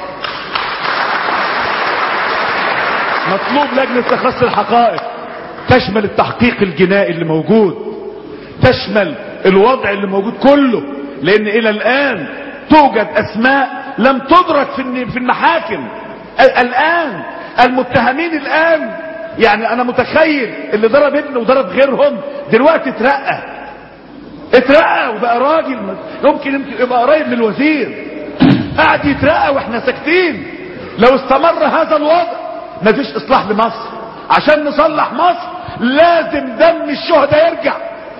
مطلوب لجنة تخصي الحقائق تشمل التحقيق الجنائي اللي موجود تشمل الوضع اللي موجود كله لان الى الان توجد اسماء لم تدرك في في المحاكم الان المتهمين الان يعني انا متخيل اللي ضرب ابنه وضرب غيرهم دلوقتي اترقى اترقى وبقى راجل يمكن يمكن يبقى قريب من الوزير قاعد يترقى واحنا ساكتين لو استمر هذا الوضع مفيش اصلاح لمصر عشان نصلح مصر لازم دم الشهداء يرجع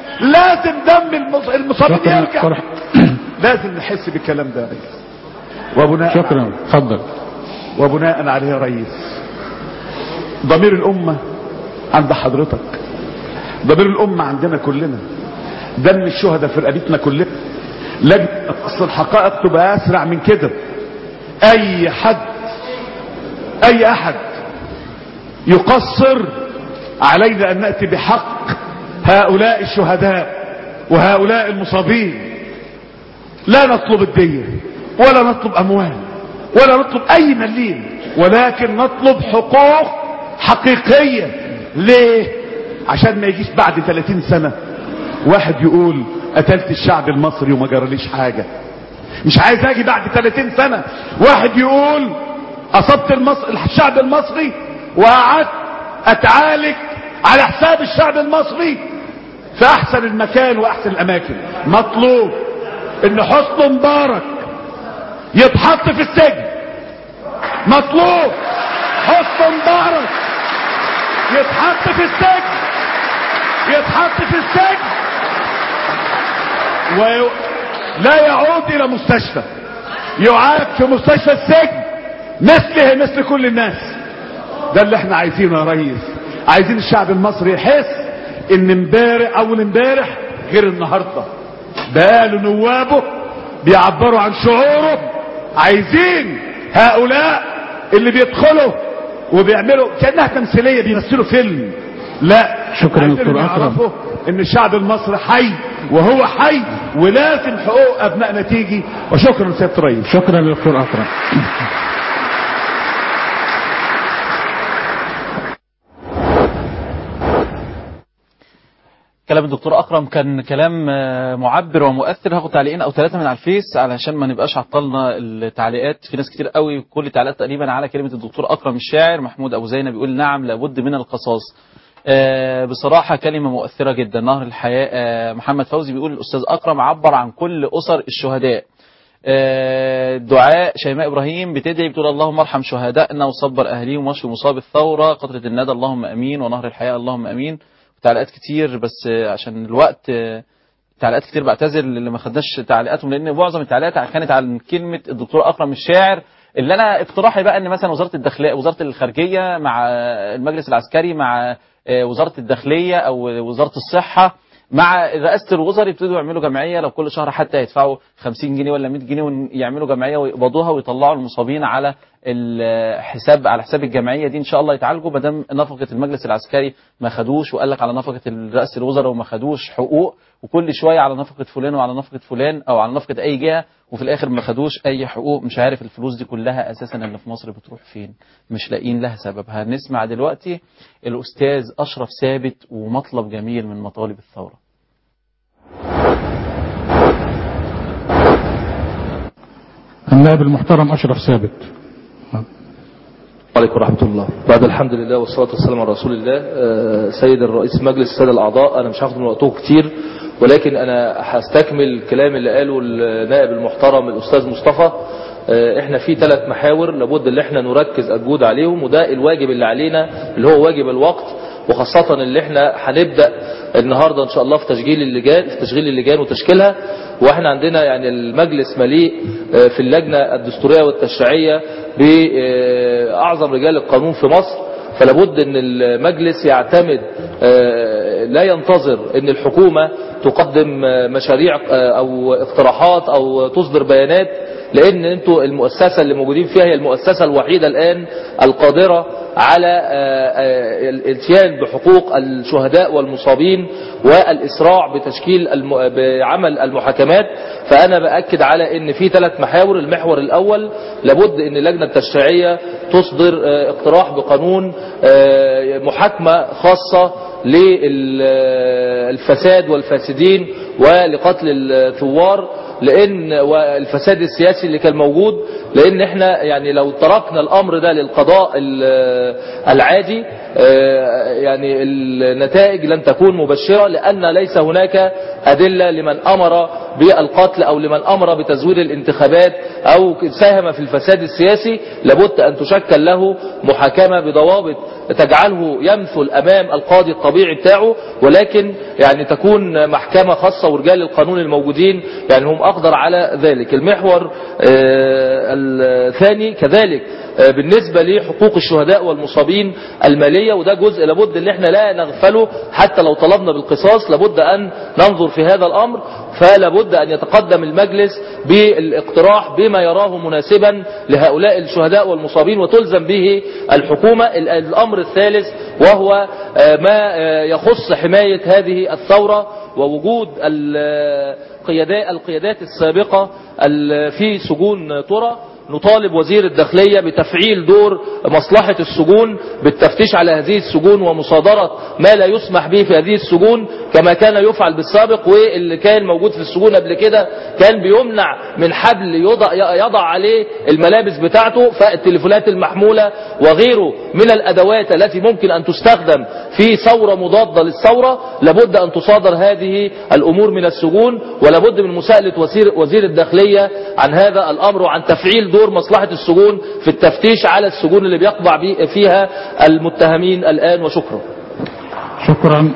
لازم دم المصابين يرجع لازم نحس بالكلام ده يا ريس وبناء شكرا اتفضل وبناء عليه يا ريس ضمير الأمة عند حضرتك ضمير الأمة عندنا كلنا دم الشهداء في رقبتنا كلنا لجنة قص الحقائق تبقى أسرع من كده أي حد أي أحد يقصر علينا أن نأتي بحق هؤلاء الشهداء وهؤلاء المصابين لا نطلب الدية ولا نطلب أموال ولا نطلب أي مليم ولكن نطلب حقوق حقيقية ليه عشان ما يجيش بعد 30 سنة واحد يقول قتلت الشعب المصري وما جراليش حاجة مش عايز اجي بعد 30 سنة واحد يقول اصبت المصر الشعب المصري وقعدت اتعالج على حساب الشعب المصري في احسن المكان واحسن الاماكن مطلوب ان حسن مبارك يتحط في السجن مطلوب حسن مبارك يتحط في السجن يتحط في السجن ولا يعود الى مستشفى يعاد في مستشفى السجن مثله مثل كل الناس ده اللي احنا عايزينه يا ريس عايزين الشعب المصري يحس ان امبارح اول امبارح غير النهارده بقاله نوابه بيعبروا عن شعوره عايزين هؤلاء اللي بيدخلوا وبيعملوا كانها تمثيليه بيمثلوا فيلم لا شكراً عايزين دكتور أكرم. يعرفوا ان الشعب المصري حي وهو حي ولازم حقوق ابنائنا تيجي وشكرا سياده الرئيس شكرا للدكتور اكرم كلام الدكتور اكرم كان كلام آه، معبر ومؤثر هاخد تعليقين او ثلاثه من على الفيس علشان ما نبقاش عطلنا التعليقات في ناس كتير قوي كل التعليقات تقريبا على كلمه الدكتور اكرم الشاعر محمود ابو زينب بيقول نعم لابد من القصاص آه، بصراحه كلمه مؤثره جدا نهر الحياه آه، محمد فوزي بيقول الاستاذ اكرم عبر عن كل اسر الشهداء آه، دعاء شيماء ابراهيم بتدعي بتقول اللهم ارحم شهدائنا وصبر اهليهم واشف مصاب الثوره قطره الندى اللهم امين ونهر الحياه اللهم امين تعليقات كتير بس آه، عشان الوقت آه، تعليقات كتير بعتذر اللي ما خدناش تعليقاتهم لان معظم التعليقات كانت عن كلمه الدكتور اكرم الشاعر اللي انا اقتراحي بقى ان مثلا وزاره الداخليه وزاره الخارجيه مع آه، المجلس العسكري مع آه، وزاره الداخليه او وزاره الصحه مع رئاسه الوزراء يبتدوا يعملوا جمعيه لو كل شهر حتى يدفعوا 50 جنيه ولا 100 جنيه ويعملوا جمعيه ويقبضوها ويطلعوا المصابين على الحساب على حساب الجمعيه دي ان شاء الله يتعالجوا ما دام نفقه المجلس العسكري ما خدوش وقال لك على نفقه رئاسه الوزراء وما خدوش حقوق وكل شويه على نفقه فلان وعلى نفقه فلان او على نفقه اي جهه وفي الاخر ما خدوش اي حقوق مش عارف الفلوس دي كلها اساسا اللي في مصر بتروح فين مش لاقيين لها سبب هنسمع دلوقتي الاستاذ اشرف ثابت ومطلب جميل من مطالب الثوره النائب المحترم اشرف ثابت عليكم ورحمة الله بعد الحمد لله والصلاة والسلام على رسول الله آه، سيد الرئيس مجلس السادة الأعضاء أنا مش هاخد من وقتكم كتير ولكن أنا هستكمل الكلام اللي قاله النائب المحترم الأستاذ مصطفى آه، احنا في ثلاث محاور لابد ان احنا نركز الجهود عليهم وده الواجب اللي علينا اللي هو واجب الوقت وخاصة اللي احنا هنبدأ النهاردة ان شاء الله في تشغيل اللجان في تشغيل اللجان وتشكيلها واحنا عندنا يعني المجلس مليء آه، في اللجنة الدستورية والتشريعية بأعظم رجال القانون في مصر فلابد ان المجلس يعتمد آه، لا ينتظر ان الحكومة تقدم آه، مشاريع آه، او اقتراحات او تصدر بيانات لان انتوا المؤسسة اللي موجودين فيها هي المؤسسة الوحيدة الان القادرة على آه، آه، الاتيان بحقوق الشهداء والمصابين والإسراع بتشكيل الم... بعمل المحاكمات فأنا بأكد على أن في ثلاث محاور المحور الأول لابد أن اللجنة التشريعية تصدر آه، اقتراح بقانون آه، محاكمة خاصة للفساد والفاسدين ولقتل الثوار لان والفساد السياسي اللي كان موجود لان احنا يعني لو تركنا الامر ده للقضاء ال- العادي آه، يعني النتائج لن تكون مبشرة لان ليس هناك ادلة لمن امر بالقتل أو لمن أمر بتزوير الانتخابات أو ساهم في الفساد السياسي لابد أن تشكل له محاكمة بضوابط تجعله يمثل أمام القاضي الطبيعي بتاعه ولكن يعني تكون محكمة خاصة ورجال القانون الموجودين يعني هم أقدر على ذلك المحور آه، الثاني كذلك آه، بالنسبة لحقوق الشهداء والمصابين المالية وده جزء لابد ان احنا لا نغفله حتى لو طلبنا بالقصاص لابد ان ننظر في هذا الامر فلابد ان يتقدم المجلس بالاقتراح بما يراه مناسبا لهؤلاء الشهداء والمصابين وتلزم به الحكومة ال- الامر الثالث وهو آه، ما آه، يخص حماية هذه الثورة ووجود القيادات القيادات السابقة ال- في سجون ترى نطالب وزير الداخلية بتفعيل دور مصلحة السجون بالتفتيش على هذه السجون ومصادرة ما لا يسمح به في هذه السجون كما كان يفعل بالسابق واللي كان موجود في السجون قبل كده كان بيمنع من حبل يضع, يضع عليه الملابس بتاعته فالتليفونات المحمولة وغيره من الأدوات التي ممكن أن تستخدم في ثورة مضادة للثورة لابد أن تصادر هذه الأمور من السجون ولابد من مساءلة وزير, وزير الداخلية عن هذا الأمر وعن تفعيل دور مصلحة السجون في التفتيش على السجون اللي بيقبع بي- فيها المتهمين الآن وشكرا شكرا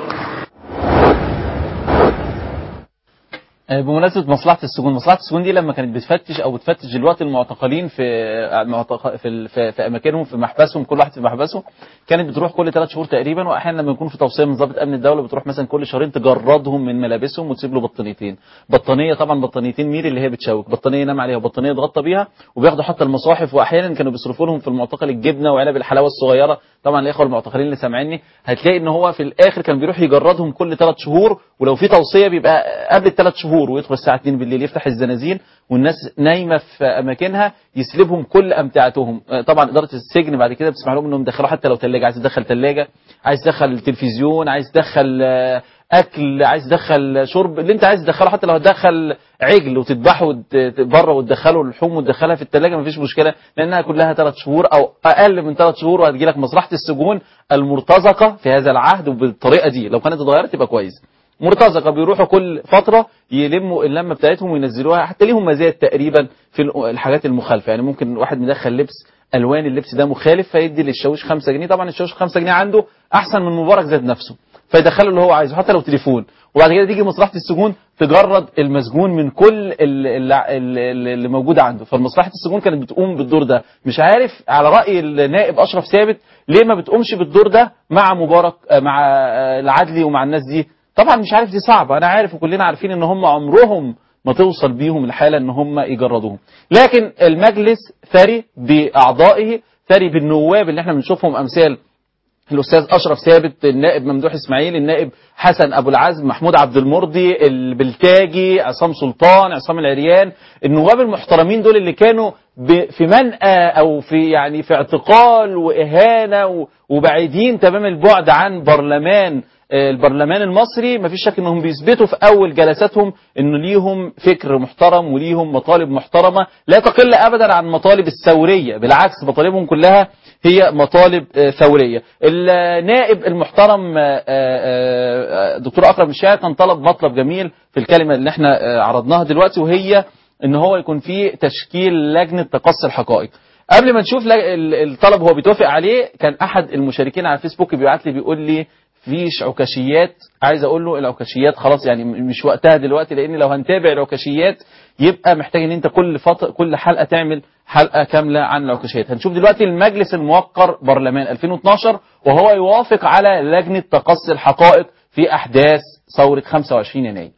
آه، بمناسبة مصلحة السجون مصلحة السجون دي لما كانت بتفتش او بتفتش دلوقتي المعتقلين في المعتق- في ال- في, في اماكنهم في محبسهم كل واحد في محبسه كانت بتروح كل ثلاث شهور تقريبا واحيانا لما يكون في توصيه من ضابط امن الدوله بتروح مثلا كل شهرين تجردهم من ملابسهم وتسيب له بطانيتين بطانيه طبعا بطانيتين ميري اللي هي بتشوك بطانيه ينام عليها وبطانيه يتغطى بيها وبياخدوا حتى المصاحف واحيانا كانوا بيصرفوا لهم في المعتقل الجبنه وعنب الحلاوه الصغيره طبعا الاخوه المعتقلين اللي سامعيني هتلاقي ان هو في الاخر كان بيروح يجردهم كل ثلاث شهور ولو في توصيه بيبقى قبل الثلاث شهور ويدخل الساعه 2 بالليل يفتح الزنازين والناس نايمه في اماكنها يسلبهم كل امتعتهم آه، طبعا اداره السجن بعد كده بتسمح لهم انهم يدخلوا حتى لو ثلاجه عايز تدخل ثلاجه عايز تدخل تلفزيون عايز تدخل آه، اكل عايز تدخل شرب اللي انت عايز تدخله حتى لو هتدخل عجل وتذبحه وت- بره وتدخله اللحوم وتدخلها في الثلاجه مفيش مشكله لانها كلها ثلاث شهور او اقل من ثلاث شهور وهتجي لك مصلحه السجون المرتزقه في هذا العهد وبالطريقه دي لو كانت اتغيرت يبقى كويس مرتزقه بيروحوا كل فتره يلموا اللمه بتاعتهم وينزلوها حتى ليهم مزايا تقريبا في ال- الحاجات المخالفه يعني ممكن واحد مدخل لبس الوان اللبس ده مخالف فيدي للشاويش 5 جنيه طبعا الشاويش 5 جنيه عنده احسن من مبارك ذات نفسه فيدخله اللي هو عايزه حتى لو تليفون وبعد كده تيجي مصلحه السجون تجرد المسجون من كل ال- ال- ال- اللي موجود عنده فمصلحه السجون كانت بتقوم بالدور ده مش عارف على راي النائب اشرف ثابت ليه ما بتقومش بالدور ده مع مبارك آه، مع آه، العدلي ومع الناس دي طبعا مش عارف دي صعبه انا عارف وكلنا عارفين ان هم عمرهم ما توصل بيهم الحاله ان هم يجردوهم لكن المجلس ثري باعضائه ثري بالنواب اللي احنا بنشوفهم امثال الاستاذ اشرف ثابت النائب ممدوح اسماعيل النائب حسن ابو العزم محمود عبد المرضي البلتاجي عصام سلطان عصام العريان النواب المحترمين دول اللي كانوا ب- في منأى او في يعني في اعتقال واهانه و- وبعيدين تمام البعد عن برلمان آه، البرلمان المصري مفيش شك انهم بيثبتوا في اول جلساتهم انه ليهم فكر محترم وليهم مطالب محترمه لا تقل ابدا عن مطالب الثوريه بالعكس مطالبهم كلها هي مطالب آه، ثوريه النائب المحترم آه، آه، آه، دكتور اكرم الشاعر كان طلب مطلب جميل في الكلمه اللي احنا آه، عرضناها دلوقتي وهي ان هو يكون في تشكيل لجنه تقصي الحقائق قبل ما نشوف لا- ال- الطلب هو بيتوافق عليه كان احد المشاركين على الفيسبوك بيبعت لي بيقول لي فيش عكاشيات عايز اقول له العكاشيات خلاص يعني م- مش وقتها دلوقتي لان لو هنتابع العكاشيات يبقى محتاج ان انت كل فتره كل حلقه تعمل حلقه كامله عن العكاشيات هنشوف دلوقتي المجلس الموقر برلمان 2012 وهو يوافق على لجنه تقصي الحقائق في احداث ثوره 25 يناير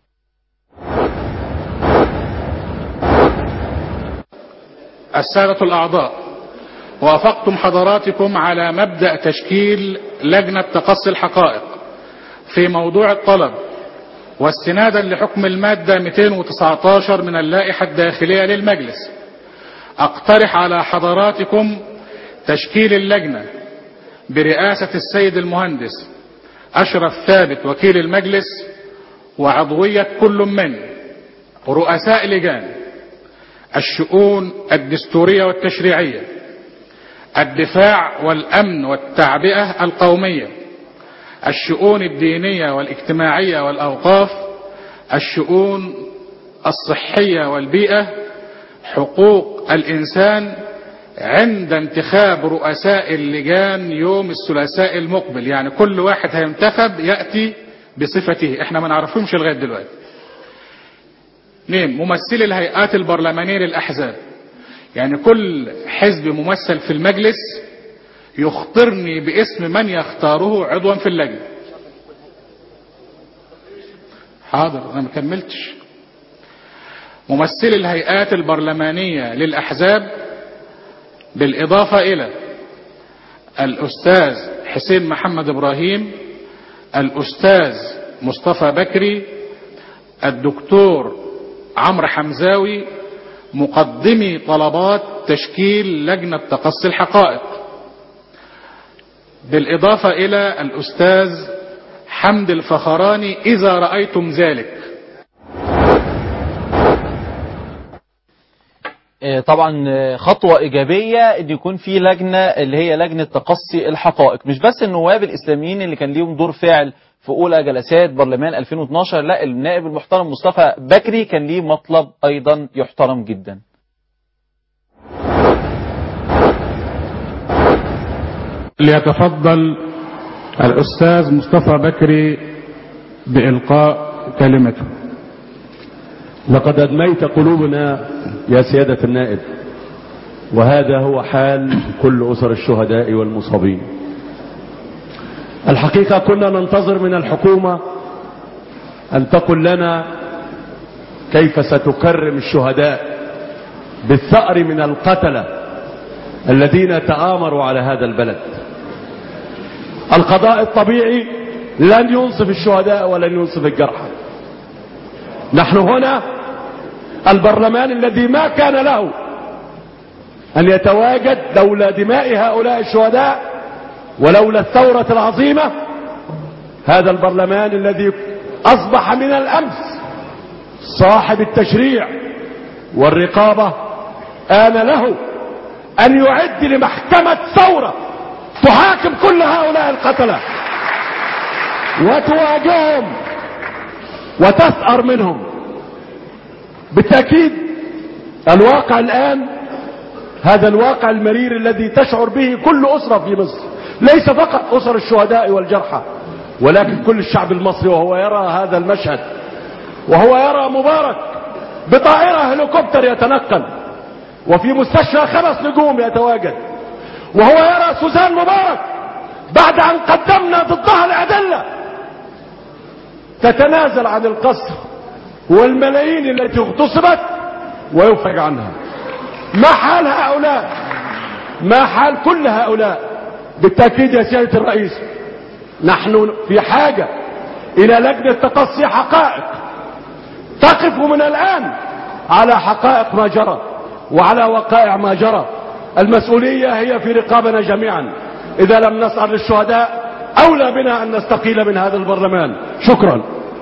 السادة الأعضاء وافقتم حضراتكم على مبدأ تشكيل لجنة تقصي الحقائق في موضوع الطلب واستنادا لحكم المادة 219 من اللائحة الداخلية للمجلس اقترح على حضراتكم تشكيل اللجنة برئاسة السيد المهندس أشرف ثابت وكيل المجلس وعضوية كل من رؤساء لجان الشؤون الدستورية والتشريعية الدفاع والأمن والتعبئة القومية الشؤون الدينية والاجتماعية والأوقاف الشؤون الصحية والبيئة حقوق الإنسان عند انتخاب رؤساء اللجان يوم الثلاثاء المقبل يعني كل واحد هينتخب يأتي بصفته احنا ما نعرفهمش لغاية دلوقتي اثنين ممثلي الهيئات البرلمانية للأحزاب يعني كل حزب ممثل في المجلس يخطرني باسم من يختاره عضوا في اللجنة حاضر انا ما كملتش ممثلي الهيئات البرلمانية للأحزاب بالإضافة إلى الأستاذ حسين محمد إبراهيم الأستاذ مصطفى بكري الدكتور عمرو حمزاوي مقدمي طلبات تشكيل لجنة تقصي الحقائق بالإضافة إلى الأستاذ حمد الفخراني إذا رأيتم ذلك آه، طبعا آه، خطوة إيجابية إن يكون في لجنة اللي هي لجنة تقصي الحقائق مش بس النواب الإسلاميين اللي كان ليهم دور فاعل في أولى جلسات برلمان 2012 لا النائب المحترم مصطفى بكري كان ليه مطلب أيضا يحترم جدا ليتفضل الأستاذ مصطفى بكري بإلقاء كلمته لقد أدميت قلوبنا يا سيادة النائب وهذا هو حال كل أسر الشهداء والمصابين الحقيقة كنا ننتظر من الحكومة أن تقول لنا كيف ستكرم الشهداء بالثأر من القتلة الذين تآمروا على هذا البلد القضاء الطبيعي لن ينصف الشهداء ولن ينصف الجرحى نحن هنا البرلمان الذي ما كان له أن يتواجد لولا دماء هؤلاء الشهداء ولولا الثورة العظيمة هذا البرلمان الذي أصبح من الأمس صاحب التشريع والرقابة آن له أن يعد لمحكمة ثورة تحاكم كل هؤلاء القتلة وتواجههم وتثأر منهم بالتأكيد الواقع الآن هذا الواقع المرير الذي تشعر به كل أسرة في مصر ليس فقط أسر الشهداء والجرحى ولكن كل الشعب المصري وهو يرى هذا المشهد وهو يرى مبارك بطائرة هليكوبتر يتنقل وفي مستشفى خمس نجوم يتواجد وهو يرى سوزان مبارك بعد أن قدمنا ضدها الأدلة تتنازل عن القصر والملايين التي اغتصبت ويفرج عنها ما حال هؤلاء ما حال كل هؤلاء بالتأكيد يا سيادة الرئيس نحن في حاجة إلى لجنة تقصي حقائق تقف من الآن على حقائق ما جرى وعلى وقائع ما جرى المسؤولية هي في رقابنا جميعا إذا لم نسأل للشهداء أولى بنا أن نستقيل من هذا البرلمان شكرا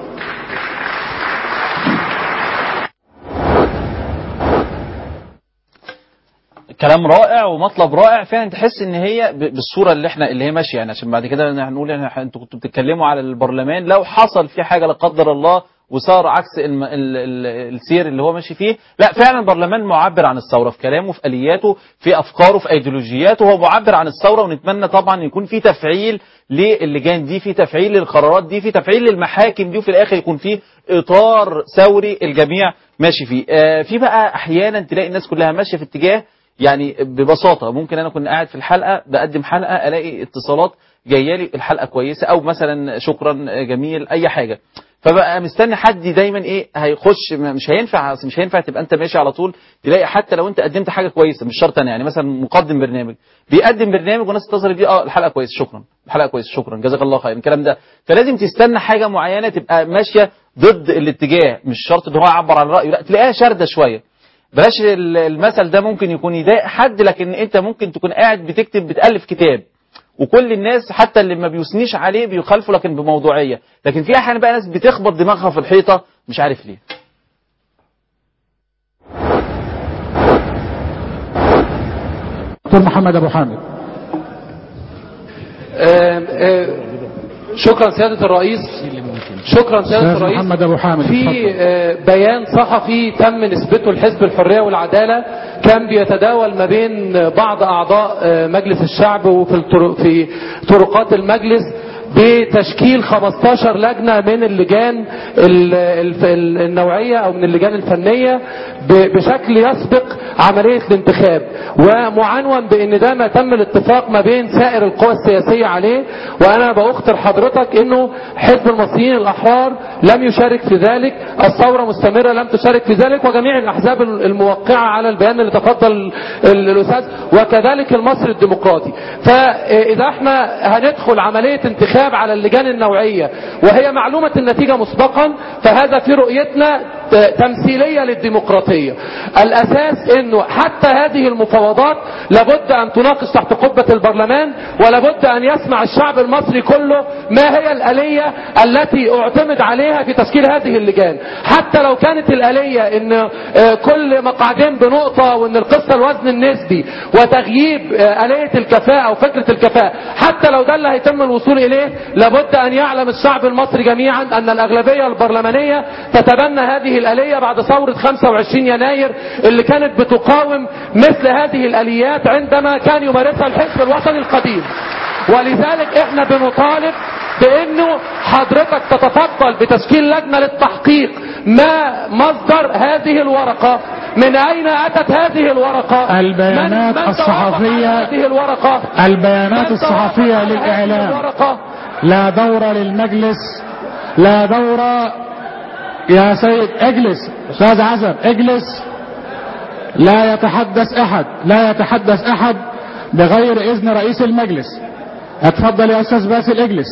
كلام رائع ومطلب رائع فعلا تحس ان هي ب- بالصوره اللي احنا اللي هي ماشيه يعني عشان بعد كده هنقول احنا انتوا كنتوا بتتكلموا على البرلمان لو حصل في حاجه لا قدر الله وصار عكس الم... ال... ال... السير اللي هو ماشي فيه لا فعلا البرلمان معبر عن الثوره في كلامه في الياته في افكاره في ايديولوجياته هو معبر عن الثوره ونتمنى طبعا يكون في تفعيل للجان دي في تفعيل للقرارات دي في تفعيل للمحاكم دي وفي الاخر يكون في اطار ثوري الجميع ماشي فيه آه في بقى احيانا تلاقي الناس كلها ماشيه في اتجاه يعني ببساطة ممكن أنا كنت قاعد في الحلقة بقدم حلقة ألاقي اتصالات جاية لي الحلقة كويسة أو مثلا شكرا جميل أي حاجة فبقى مستني حد دايما ايه هيخش م- مش هينفع أصل مش هينفع تبقى انت ماشي على طول تلاقي حتى لو انت قدمت حاجه كويسه مش شرط انا يعني مثلا مقدم برنامج بيقدم برنامج وناس تتصل بيه اه الحلقه كويسه شكرا الحلقه كويسه شكرا جزاك الله خير الكلام ده فلازم تستنى حاجه معينه تبقى ماشيه ضد الاتجاه مش شرط ان هو يعبر عن رايه لا تلاقيها شارده شويه بلاش ال- المثل ده ممكن يكون يضايق حد لكن انت ممكن تكون قاعد بتكتب بتالف كتاب وكل الناس حتى اللي ما بيثنيش عليه بيخالفوا لكن بموضوعيه لكن في احيانا بقى ناس بتخبط دماغها في الحيطه مش عارف ليه دكتور محمد ابو حامد آم، آم، شكرا سيادة الرئيس شكرا سيادة أستاذ الرئيس محمد أبو حامد في اتفضل. آه، بيان صحفي تم نسبته لحزب الحرية والعدالة كان بيتداول ما بين بعض أعضاء آه، مجلس الشعب وفي الطرق في طرقات المجلس بتشكيل 15 لجنة من اللجان ال- ال- ال- النوعية أو من اللجان الفنية ب- بشكل يسبق عملية الانتخاب ومعنون بأن ده ما تم الاتفاق ما بين سائر القوى السياسية عليه وأنا بأخطر حضرتك أنه حزب المصريين الأحرار لم يشارك في ذلك الثورة مستمرة لم تشارك في ذلك وجميع الأحزاب الموقعة على البيان اللي تفضل ال- الأستاذ وكذلك المصري الديمقراطي فإذا احنا هندخل عملية انتخاب على اللجان النوعية وهي معلومة النتيجة مسبقا فهذا في رؤيتنا ت- تمثيلية للديمقراطية الأساس أنه حتى هذه المفاوضات لابد أن تناقش تحت قبة البرلمان ولابد أن يسمع الشعب المصري كله ما هي الآلية التي اعتمد عليها في تشكيل هذه اللجان حتى لو كانت الآلية أن آه، كل مقعدين بنقطة وأن القصة الوزن النسبي وتغييب آه، آلية الكفاءة أو فكرة الكفاءة حتى لو ده اللي هيتم الوصول إليه لابد أن يعلم الشعب المصري جميعا أن الأغلبية البرلمانية تتبنى هذه الآلية بعد ثورة 25 يناير اللي كانت بتقاوم مثل هذه الآليات عندما كان يمارسها الحزب الوطني القديم ولذلك احنا بنطالب بانه حضرتك تتفضل بتشكيل لجنة للتحقيق ما مصدر هذه الورقة من اين اتت هذه الورقة البيانات من من توافق الصحفية على هذه الورقة البيانات من توافق الصحفية على هذه للإعلام الورقة لا دور للمجلس لا دور يا سيد اجلس استاذ عزب اجلس لا يتحدث احد لا يتحدث احد بغير اذن رئيس المجلس اتفضل يا استاذ باسل اجلس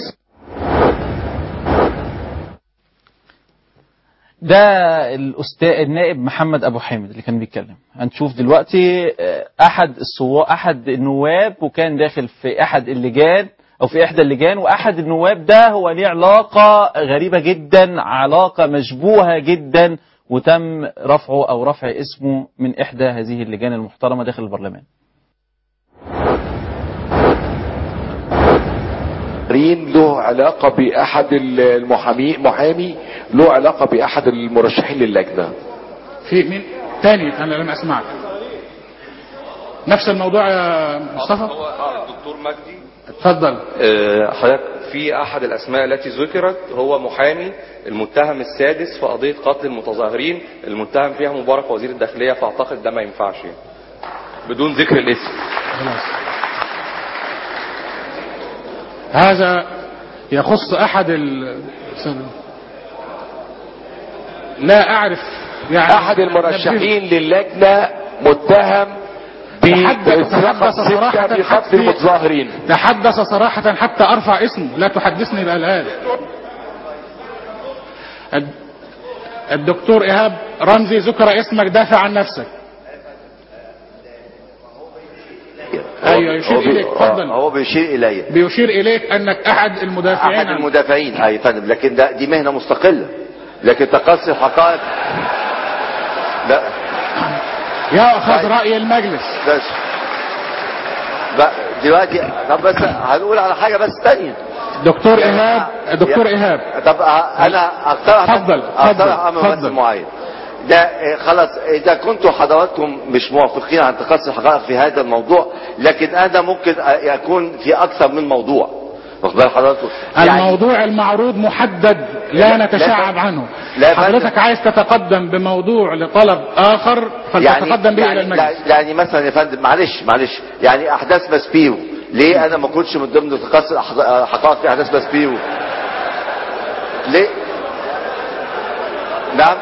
ده الاستاذ النائب محمد ابو حامد اللي كان بيتكلم هنشوف دلوقتي آه، احد الصوا احد النواب وكان داخل في احد اللجان او في احدى اللجان واحد النواب ده هو ليه علاقه غريبه جدا علاقه مشبوهه جدا وتم رفعه او رفع اسمه من احدى هذه اللجان المحترمه داخل البرلمان رين له علاقة بأحد المحامي محامي له علاقة بأحد المرشحين للجنة في مين تاني انا لم اسمعك نفس الموضوع يا مصطفى الدكتور مجدي اتفضل آه، حضرتك في احد الاسماء التي ذكرت هو محامي المتهم السادس في قضيه قتل المتظاهرين المتهم فيها مبارك وزير الداخليه فاعتقد ده ما ينفعش يعني. بدون ذكر الاسم هذا يخص احد ال... لا اعرف يعني أحد المرشحين للجنة متهم تحدث صراحة بقتل حتى المتظاهرين تحدث صراحة حتى ارفع اسمه لا تحدثني بقى الان الد- الدكتور ايهاب رمزي ذكر اسمك دافع عن نفسك ايوه يشير هو بي- اليك آه، اتفضل هو بيشير الي بيشير اليك انك احد المدافعين احد عن- المدافعين اي فندم لكن ده دي مهنه مستقله لكن تقصي الحقائق لا ياخذ راي المجلس بس بقى دلوقتي طب بس هنقول على حاجه بس تانية دكتور ايهاب دكتور يا- ايهاب طب أ- انا اقترح اتفضل، اقترح امر بس اتفضل. معين ده إيه، خلاص اذا كنتوا حضراتكم مش موافقين عن تقصي الحقائق في هذا الموضوع لكن انا ممكن أ- يكون في اكثر من موضوع واخد بال حضراتكم الموضوع المعروض محدد لا لا- نتشعب لا- عنه لا- حضرتك عايز تتقدم بموضوع لطلب اخر فلتتقدم به الى يعني, المجلس يعني مثلا يا فندم معلش معلش يعني احداث باسبيرو ليه انا ما كنتش من ضمن تقصي الأح- حقائق في احداث باسبيرو ليه نعم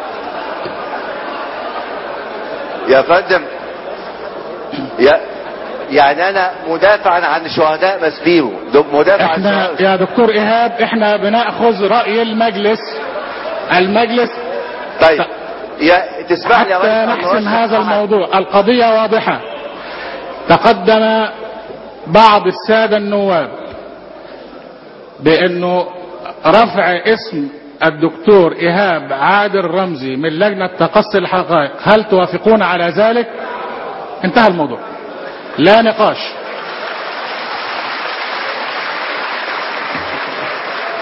يا فندم يا يعني انا مدافعا عن شهداء ماسبيرو دو- مدافع عن احنا شهداء يا دكتور ايهاب احنا بناخذ راي المجلس المجلس طيب يا تسمح لي يا حتى ريس أن نحسم أوضح هذا حاجة؟ الموضوع القضية واضحة تقدم بعض السادة النواب بأنه رفع اسم الدكتور إيهاب عادل رمزي من لجنة تقصي الحقائق هل توافقون على ذلك انتهى الموضوع لا نقاش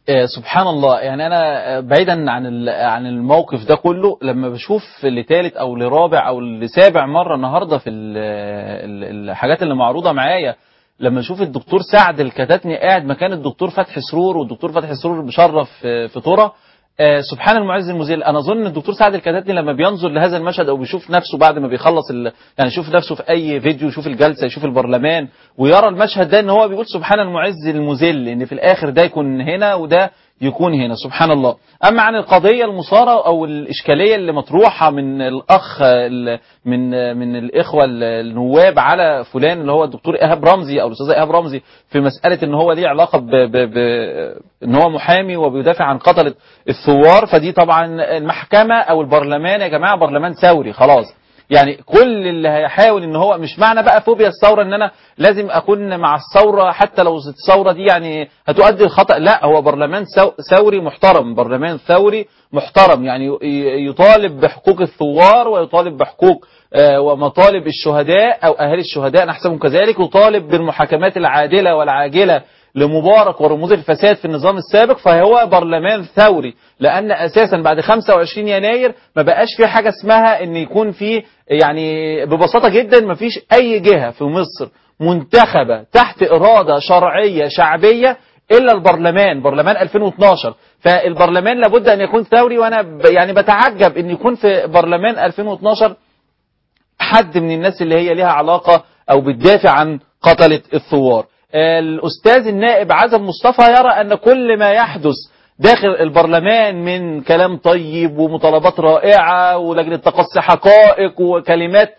آه، سبحان الله يعني انا آه، بعيدا عن ال- عن الموقف ده كله لما بشوف لثالث او لرابع او لسابع مره النهارده في ال- ال- الحاجات اللي معروضه معايا لما اشوف الدكتور سعد الكتاتني قاعد مكان الدكتور فتحي سرور والدكتور فتحي سرور مشرف في في طرة آه، سبحان المعز المذل انا اظن الدكتور سعد الكتاتني لما بينظر لهذا المشهد او بيشوف نفسه بعد ما بيخلص ال... يعني يشوف نفسه في اي فيديو يشوف الجلسه يشوف البرلمان ويرى المشهد ده ان هو بيقول سبحان المعز المذل ان في الاخر ده يكون هنا وده يكون هنا سبحان الله اما عن القضيه المثاره او الاشكاليه اللي مطروحه من الاخ ال- من من الاخوه ال- النواب على فلان اللي هو الدكتور ايهاب رمزي او الاستاذ ايهاب رمزي في مساله ان هو ليه علاقه ب ب ب ان هو محامي وبيدافع عن قتله الثوار فدي طبعا المحكمه او البرلمان يا جماعه برلمان ثوري خلاص يعني كل اللي هيحاول ان هو مش معنى بقى فوبيا الثوره ان انا لازم اكون مع الثوره حتى لو الثوره دي يعني هتؤدي الخطا لا هو برلمان ثو- ثوري محترم برلمان ثوري محترم يعني ي- يطالب بحقوق الثوار ويطالب بحقوق آه، ومطالب الشهداء او اهالي الشهداء نحسبهم كذلك يطالب بالمحاكمات العادله والعاجله لمبارك ورموز الفساد في النظام السابق فهو برلمان ثوري لان اساسا بعد 25 يناير ما بقاش في حاجه اسمها ان يكون في يعني ببساطه جدا ما فيش اي جهه في مصر منتخبه تحت اراده شرعيه شعبيه الا البرلمان برلمان 2012 فالبرلمان لابد ان يكون ثوري وانا ب- يعني بتعجب ان يكون في برلمان 2012 حد من الناس اللي هي ليها علاقة أو بتدافع عن قتلة الثوار الأستاذ النائب عزب مصطفى يرى أن كل ما يحدث داخل البرلمان من كلام طيب ومطالبات رائعة ولجنة تقصي حقائق وكلمات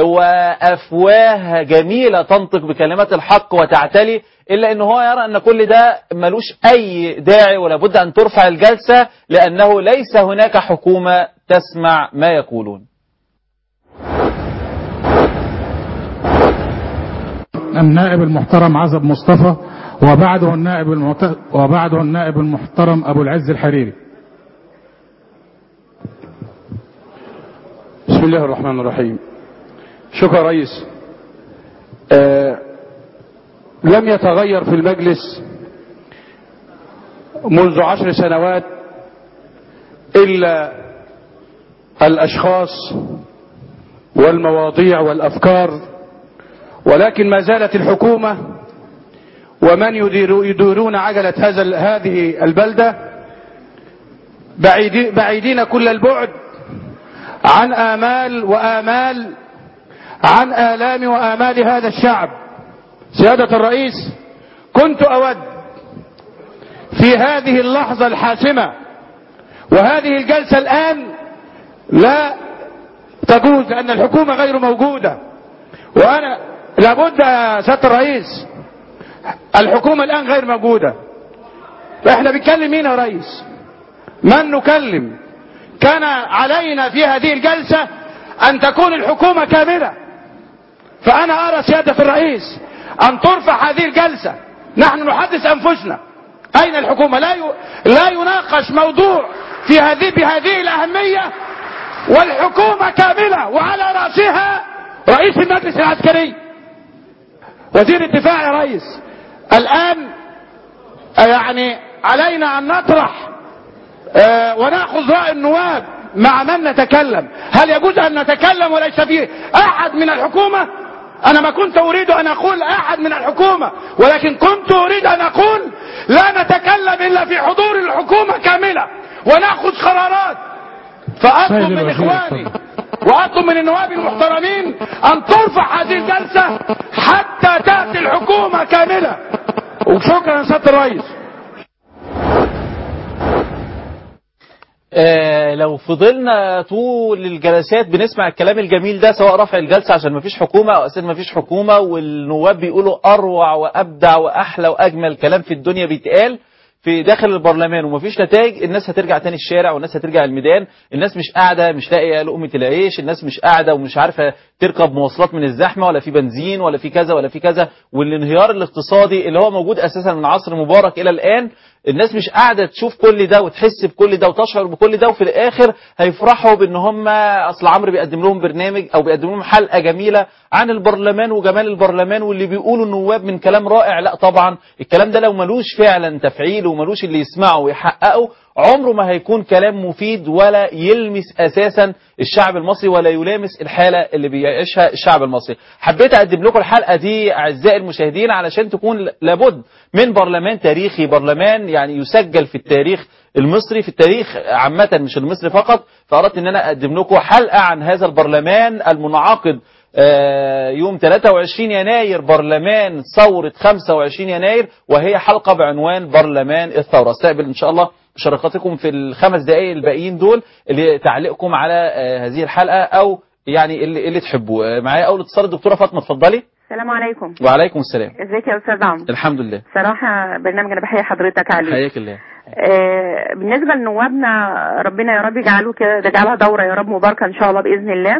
وأفواه جميلة تنطق بكلمات الحق وتعتلي إلا أنه هو يرى أن كل ده ملوش أي داعي ولا بد أن ترفع الجلسة لأنه ليس هناك حكومة تسمع ما يقولون النائب المحترم عزب مصطفى وبعده النائب المعت... وبعده النائب المحترم ابو العز الحريري بسم الله الرحمن الرحيم شكرا رئيس آه لم يتغير في المجلس منذ عشر سنوات إلا الأشخاص والمواضيع والأفكار ولكن ما زالت الحكومة ومن يدير يديرون عجلة هذا ال- هذه البلدة بعيدي- بعيدين كل البعد عن آمال وآمال عن آلام وآمال هذا الشعب سيادة الرئيس كنت أود في هذه اللحظة الحاسمة وهذه الجلسة الآن لا تجوز لأن الحكومة غير موجودة وأنا لابد يا سيادة الرئيس الحكومة الآن غير موجودة احنا بنتكلم مين يا رئيس من نكلم كان علينا في هذه الجلسة أن تكون الحكومة كاملة فأنا أرى سيادة الرئيس أن ترفع هذه الجلسة نحن نحدث أنفسنا أين الحكومة لا ي... لا يناقش موضوع في هذه بهذه الأهمية والحكومة كاملة وعلى رأسها رئيس المجلس العسكري وزير الدفاع يا رئيس الآن يعني علينا أن نطرح آه، ونأخذ رأي النواب مع من نتكلم هل يجوز أن نتكلم وليس فيه أحد من الحكومة أنا ما كنت أريد أن أقول أحد من الحكومة ولكن كنت أريد أن أقول لا نتكلم إلا في حضور الحكومة كاملة ونأخذ قرارات فأطلب سيد من الوزير، إخواني وأطلب من النواب المحترمين أن ترفع هذه الجلسة حتى تأتي الحكومة كاملة وشكرا يا سيادة الرئيس آه، لو فضلنا طول الجلسات بنسمع الكلام الجميل ده سواء رفع الجلسة عشان ما فيش حكومة أو أساسا ما فيش حكومة والنواب بيقولوا أروع وأبدع وأحلى وأجمل كلام في الدنيا بيتقال في داخل البرلمان ومفيش نتائج الناس هترجع تاني الشارع والناس هترجع الميدان الناس مش قاعدة مش لاقية لقمة العيش الناس مش قاعدة ومش عارفة تركب مواصلات من الزحمة ولا في بنزين ولا في كذا ولا في كذا والانهيار الاقتصادي اللي هو موجود أساسا من عصر مبارك إلى الآن الناس مش قاعده تشوف كل ده وتحس بكل ده وتشعر بكل ده وفي الاخر هيفرحوا بان هم اصل عمرو بيقدم لهم برنامج او بيقدم لهم حلقه جميله عن البرلمان وجمال البرلمان واللي بيقولوا النواب من كلام رائع لا طبعا الكلام ده لو ملوش فعلا تفعيل وملوش اللي يسمعه ويحققه عمره ما هيكون كلام مفيد ولا يلمس اساسا الشعب المصري ولا يلامس الحاله اللي بيعيشها الشعب المصري حبيت اقدم لكم الحلقه دي اعزائي المشاهدين علشان تكون لابد من برلمان تاريخي برلمان يعني يسجل في التاريخ المصري في التاريخ عامة مش المصري فقط فأردت أن أنا أقدم لكم حلقة عن هذا البرلمان المنعقد آه، يوم 23 يناير برلمان ثورة 25 يناير وهي حلقة بعنوان برلمان الثورة استقبل إن شاء الله مشاركاتكم في الخمس دقائق الباقيين دول اللي تعليقكم على آه، هذه الحلقة أو يعني اللي, اللي تحبوه آه، معايا أول اتصال الدكتورة فاطمة اتفضلي السلام عليكم وعليكم السلام ازيك يا استاذ عمرو الحمد لله صراحة برنامج انا بحيي حضرتك عليه حياك الله آه بالنسبة لنوابنا ربنا يا رب يجعله كده يجعلها دورة يا رب مباركة ان شاء الله بإذن الله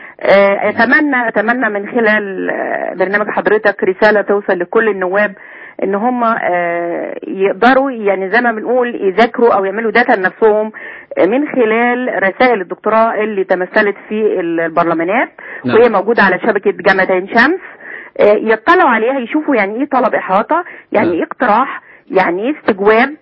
آه اتمنى اتمنى من خلال آه، برنامج حضرتك رسالة توصل لكل النواب ان هم آه، يقدروا يعني زي ما بنقول يذاكروا او يعملوا داتا لنفسهم آه، من خلال رسائل الدكتوراه اللي تمثلت في البرلمانات نعم. وهي موجودة على شبكة جامعة عين شمس آه، يطلعوا عليها يشوفوا يعني ايه طلب احاطه يعني ايه اقتراح يعني ايه استجواب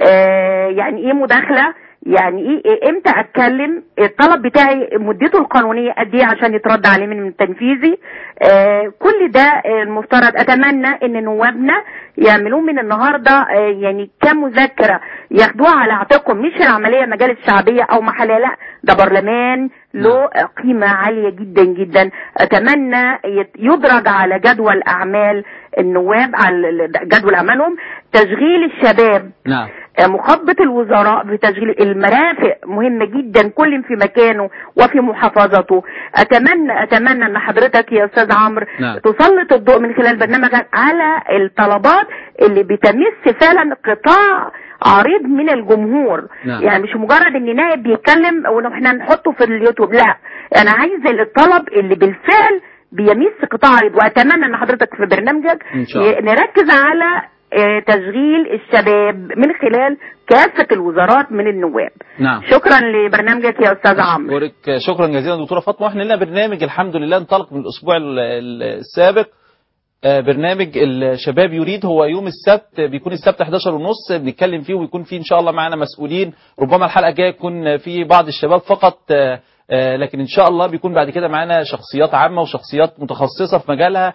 آه، يعني ايه مداخله يعني ايه إيه امتى اتكلم الطلب بتاعي مدته القانونيه قد ايه عشان يترد عليه من التنفيذي آه كل ده آه، المفترض اتمنى ان نوابنا يعملوه من النهارده آه يعني كمذاكره ياخدوها على عاتقهم مش العمليه مجالس شعبيه او محليه لا ده برلمان له قيمه عاليه جدا جدا اتمنى يت- يدرج على جدول اعمال النواب على جدول اعمالهم تشغيل الشباب نعم آه، مخاطبة الوزراء بتشغيل المرافق مهمة جدا كل في مكانه وفي محافظته أتمنى أتمنى أن حضرتك يا أستاذ عمرو نعم. تسلط الضوء من خلال برنامجك على الطلبات اللي بتمس فعلا قطاع عريض من الجمهور نعم. يعني مش مجرد ان نائب بيتكلم وان احنا نحطه في اليوتيوب لا انا عايز الطلب اللي بالفعل بيمس قطاع عريض واتمنى ان حضرتك في برنامجك إن شاء الله. نركز على آه، تشغيل الشباب من خلال كافة الوزارات من النواب نعم شكرا لبرنامجك يا أستاذ عمرو أشكرك شكرا جزيلا دكتورة فاطمة واحنا لنا برنامج الحمد لله انطلق من الأسبوع ال- ال- السابق آه، برنامج الشباب يريد هو يوم السبت بيكون السبت 11 ونص بنتكلم فيه ويكون فيه ان شاء الله معانا مسؤولين ربما الحلقه الجايه يكون في بعض الشباب فقط آه، آه، لكن ان شاء الله بيكون بعد كده معانا شخصيات عامه وشخصيات متخصصه في مجالها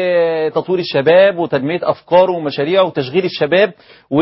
لتطوير الشباب وتنميه افكاره ومشاريعه وتشغيل الشباب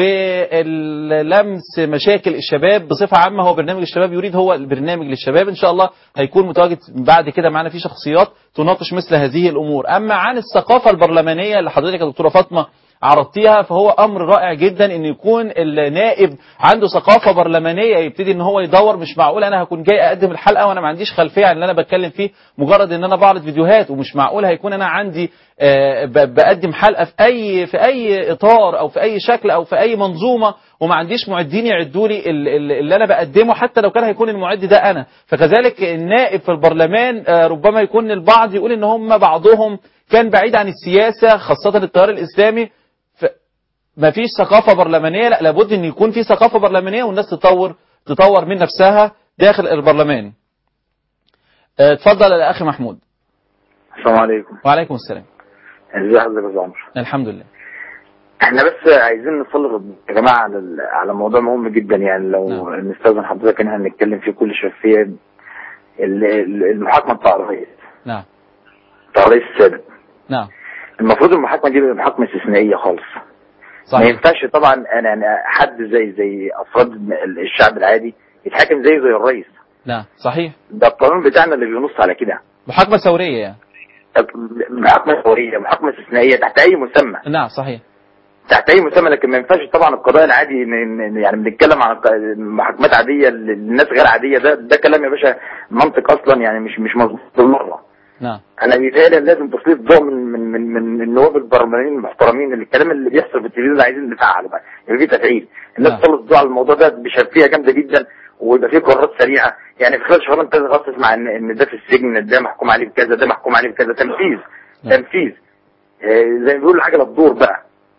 ولمس مشاكل الشباب بصفه عامه هو برنامج الشباب يريد هو البرنامج للشباب ان شاء الله هيكون متواجد بعد كده معانا في شخصيات تناقش مثل هذه الامور اما عن الثقافه البرلمانيه اللي حضرتك يا دكتوره فاطمه عرضتيها فهو امر رائع جدا ان يكون النائب عنده ثقافه برلمانيه يبتدي ان هو يدور مش معقول انا هكون جاي اقدم الحلقه وانا ما عنديش خلفيه عن اللي انا بتكلم فيه مجرد ان انا بعرض فيديوهات ومش معقول هيكون انا عندي آه، ب- بقدم حلقه في اي في اي اطار او في اي شكل او في اي منظومه وما عنديش معدين يعدوا لي ال- ال- اللي انا بقدمه حتى لو كان هيكون المعد ده انا فكذلك النائب في البرلمان آه، ربما يكون البعض يقول ان هم بعضهم كان بعيد عن السياسه خاصه التيار الاسلامي ما فيش ثقافة برلمانية لا لابد ان يكون في ثقافة برلمانية والناس تطور تطور من نفسها داخل البرلمان آه، اتفضل يا اخي محمود السلام عليكم وعليكم السلام ازي حضرتك يا أستاذ عمرو الحمد لله احنا بس عايزين نسلط يا جماعه على ال- على موضوع مهم جدا يعني لو نستاذن حضرتك ان احنا نتكلم فيه كل شفافيه ال- ال- المحاكمه بتاع الرئيس نعم بتاع الرئيس السابق نعم المفروض المحاكمه دي محاكمه استثنائيه خالص صحيح. ما ينفعش طبعا انا انا حد زي زي افراد الشعب العادي يتحاكم زي زي الرئيس نعم صحيح ده القانون بتاعنا اللي بينص على كده محاكمة ثورية يعني محاكمه فوريه محاكمه استثنائيه تحت اي مسمى نعم صحيح تحت اي مسمى لكن ما ينفعش طبعا القضاء العادي إن- إن- يعني بنتكلم عن ق- محاكمات عاديه للناس غير عاديه ده ده كلام يا باشا منطق اصلا يعني مش مش مظبوط بالمره نعم انا بيتهيألي لازم تسليط ضوء من من من من النواب البرلمانيين المحترمين اللي الكلام اللي بيحصل في التلفزيون ده عايزين نفعله بقى يبقى في تفعيل الناس نعم. تسلط الضوء على الموضوع ده بشفافيه جامده جدا ويبقى في قرارات سريعه يعني في خلال شهرين ثلاثه خلاص تسمع ان ان ده في السجن ده محكوم عليه بكذا ده محكوم عليه بكذا تنفيذ تنفيذ آه، زي ما بيقولوا الحاجه لا تدور بقى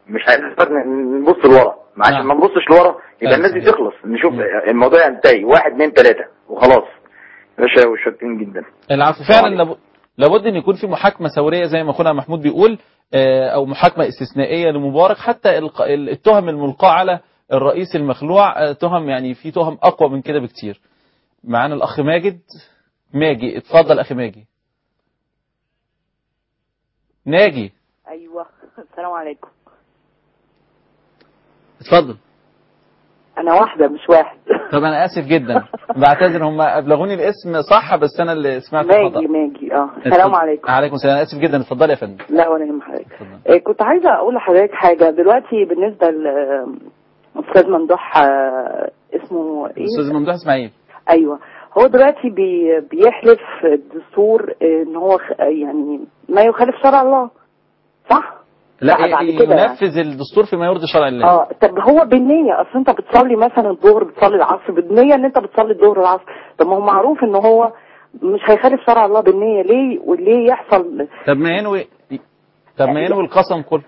مش هنقدر نبص لورا ما عشان ما نبصش لورا يبقى الناس دي تخلص نشوف الموضوع ينتهي واحد اثنين ثلاثه وخلاص باشا وشاكرين جدا العفو فعلا لاب- لابد ان يكون في محاكمه ثوريه زي ما اخونا محمود بيقول آه، او محاكمه استثنائيه لمبارك حتى الق- ال- التهم الملقاه على الرئيس المخلوع آه، تهم يعني في تهم اقوى من كده بكتير معانا الاخ ماجد ماجي اتفضل اخي ماجي ناجي ايوه السلام عليكم اتفضل انا واحده مش واحد طب انا اسف جدا بعتذر هم ابلغوني الاسم صح بس انا اللي سمعت ماجي خطا ماجي اه السلام عليكم عليكم السلام أنا اسف جدا اتفضل يا فندم لا ولا يهم حضرتك إيه كنت عايزه اقول لحضرتك حاجه دلوقتي بالنسبه لاستاذ ممدوح آه، اسمه ايه استاذ ممدوح اسماعيل ايوه هو دلوقتي بي بيحلف الدستور ان هو خ- يعني ما يخالف شرع الله صح لا بعد ي- كده يعني. ينفذ الدستور فيما يرضي شرع الله اه طب هو بالنية اصل انت بتصلي مثلا الظهر بتصلي العصر بالنية ان انت بتصلي الظهر والعصر طب ما هو معروف ان هو مش هيخالف شرع الله بالنية ليه وليه يحصل طب ما ينوي طب ما ينوي القسم كله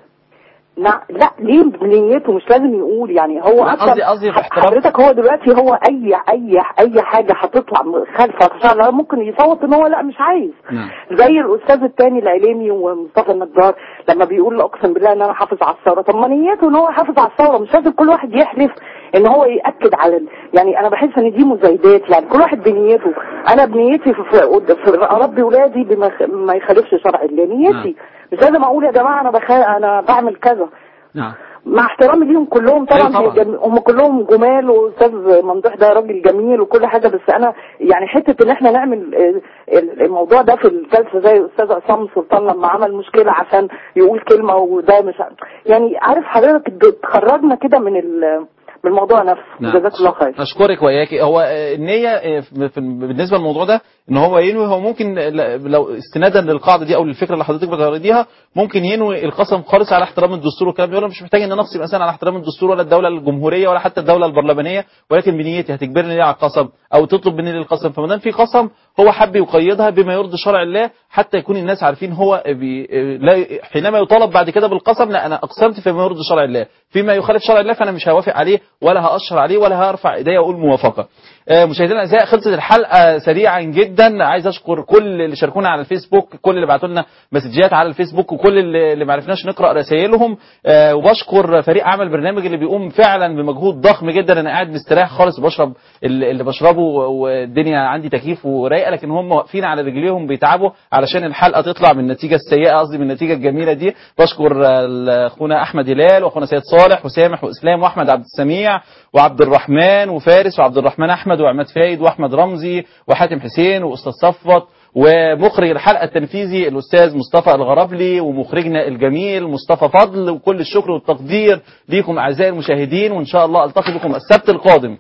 لا لا ليه بنيته مش لازم يقول يعني هو لا، اصلا قصدي- قصدي في احترام- حضرتك هو دلوقتي هو اي اي اي حاجه هتطلع خالفه شرع الله ممكن يصوت ان هو لا مش عايز نعم زي الاستاذ الثاني العليمي ومصطفى النجار لما بيقول اقسم بالله ان انا حافظ على الثوره طب ما نيته ان هو حافظ على الثوره مش لازم كل واحد يحلف ان هو ياكد على ال... يعني انا بحس ان دي مزايدات يعني كل واحد بنيته انا بنيتي في, في, في اربي ولادي بما خ- ما يخالفش شرع الله نيتي مش لازم اقول يا جماعه انا بخ... انا بعمل كذا نعم مع احترامي ليهم كلهم طبعا, أيوة طبعا. هي جم... هم كلهم جمال واستاذ ممدوح ده راجل جميل وكل حاجه بس انا يعني حته ان احنا نعمل آه، ال- الموضوع ده في الجلسه زي الاستاذ عصام سلطان لما عمل مشكله عشان يقول كلمه وده مش ع- يعني عارف حضرتك ب- تخرجنا كده من ال- من الموضوع نفسه نعم. جزاك الله خير اشكرك واياك هو آه، النيه آه، في- في- بالنسبه للموضوع ده ان هو ينوي هو ممكن ل- لو استنادا للقاعده دي او للفكره اللي حضرتك بتعرضيها ممكن ينوي القسم خالص على احترام الدستور والكلام ده يقول أنا مش محتاج ان انا اقسم مثلا على احترام الدستور ولا الدوله الجمهوريه ولا حتى الدوله البرلمانيه ولكن بنيتي هتجبرني ليه على القسم او تطلب مني القسم فما دام في قسم هو حب يقيدها بما يرضي شرع الله حتى يكون الناس عارفين هو بي لا حينما يطالب بعد كده بالقسم لا انا اقسمت فيما يرضي شرع الله فيما يخالف شرع الله فانا مش هوافق عليه ولا هاشر عليه ولا هرفع ايديا واقول موافقه آه، مشاهدينا الاعزاء خلصت الحلقه سريعا جدا عايز اشكر كل اللي شاركونا على الفيسبوك كل اللي بعتوا لنا مسجات على الفيسبوك وكل اللي اللي ما عرفناش نقرا رسائلهم آه، وبشكر فريق عمل البرنامج اللي بيقوم فعلا بمجهود ضخم جدا انا قاعد مستريح خالص بشرب اللي اللي بشربه والدنيا عندي تكييف ورايقه لكن هم واقفين على رجليهم بيتعبوا علشان الحلقه تطلع من النتيجه السيئه قصدي من النتيجه الجميله دي بشكر آه، اخونا احمد هلال واخونا سيد صالح وسامح واسلام واحمد عبد السميع وعبد الرحمن وفارس وعبد الرحمن احمد وعماد فايد واحمد رمزي وحاتم حسين واستاذ صفوت ومخرج الحلقه التنفيذي الاستاذ مصطفى الغربلي ومخرجنا الجميل مصطفى فضل وكل الشكر والتقدير ليكم اعزائي المشاهدين وان شاء الله التقي بكم السبت القادم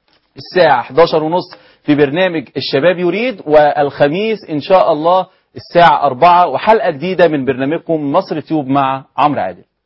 الساعة 11 ونص في برنامج الشباب يريد والخميس إن شاء الله الساعة 4 وحلقة جديدة من برنامجكم مصر تيوب مع عمرو عادل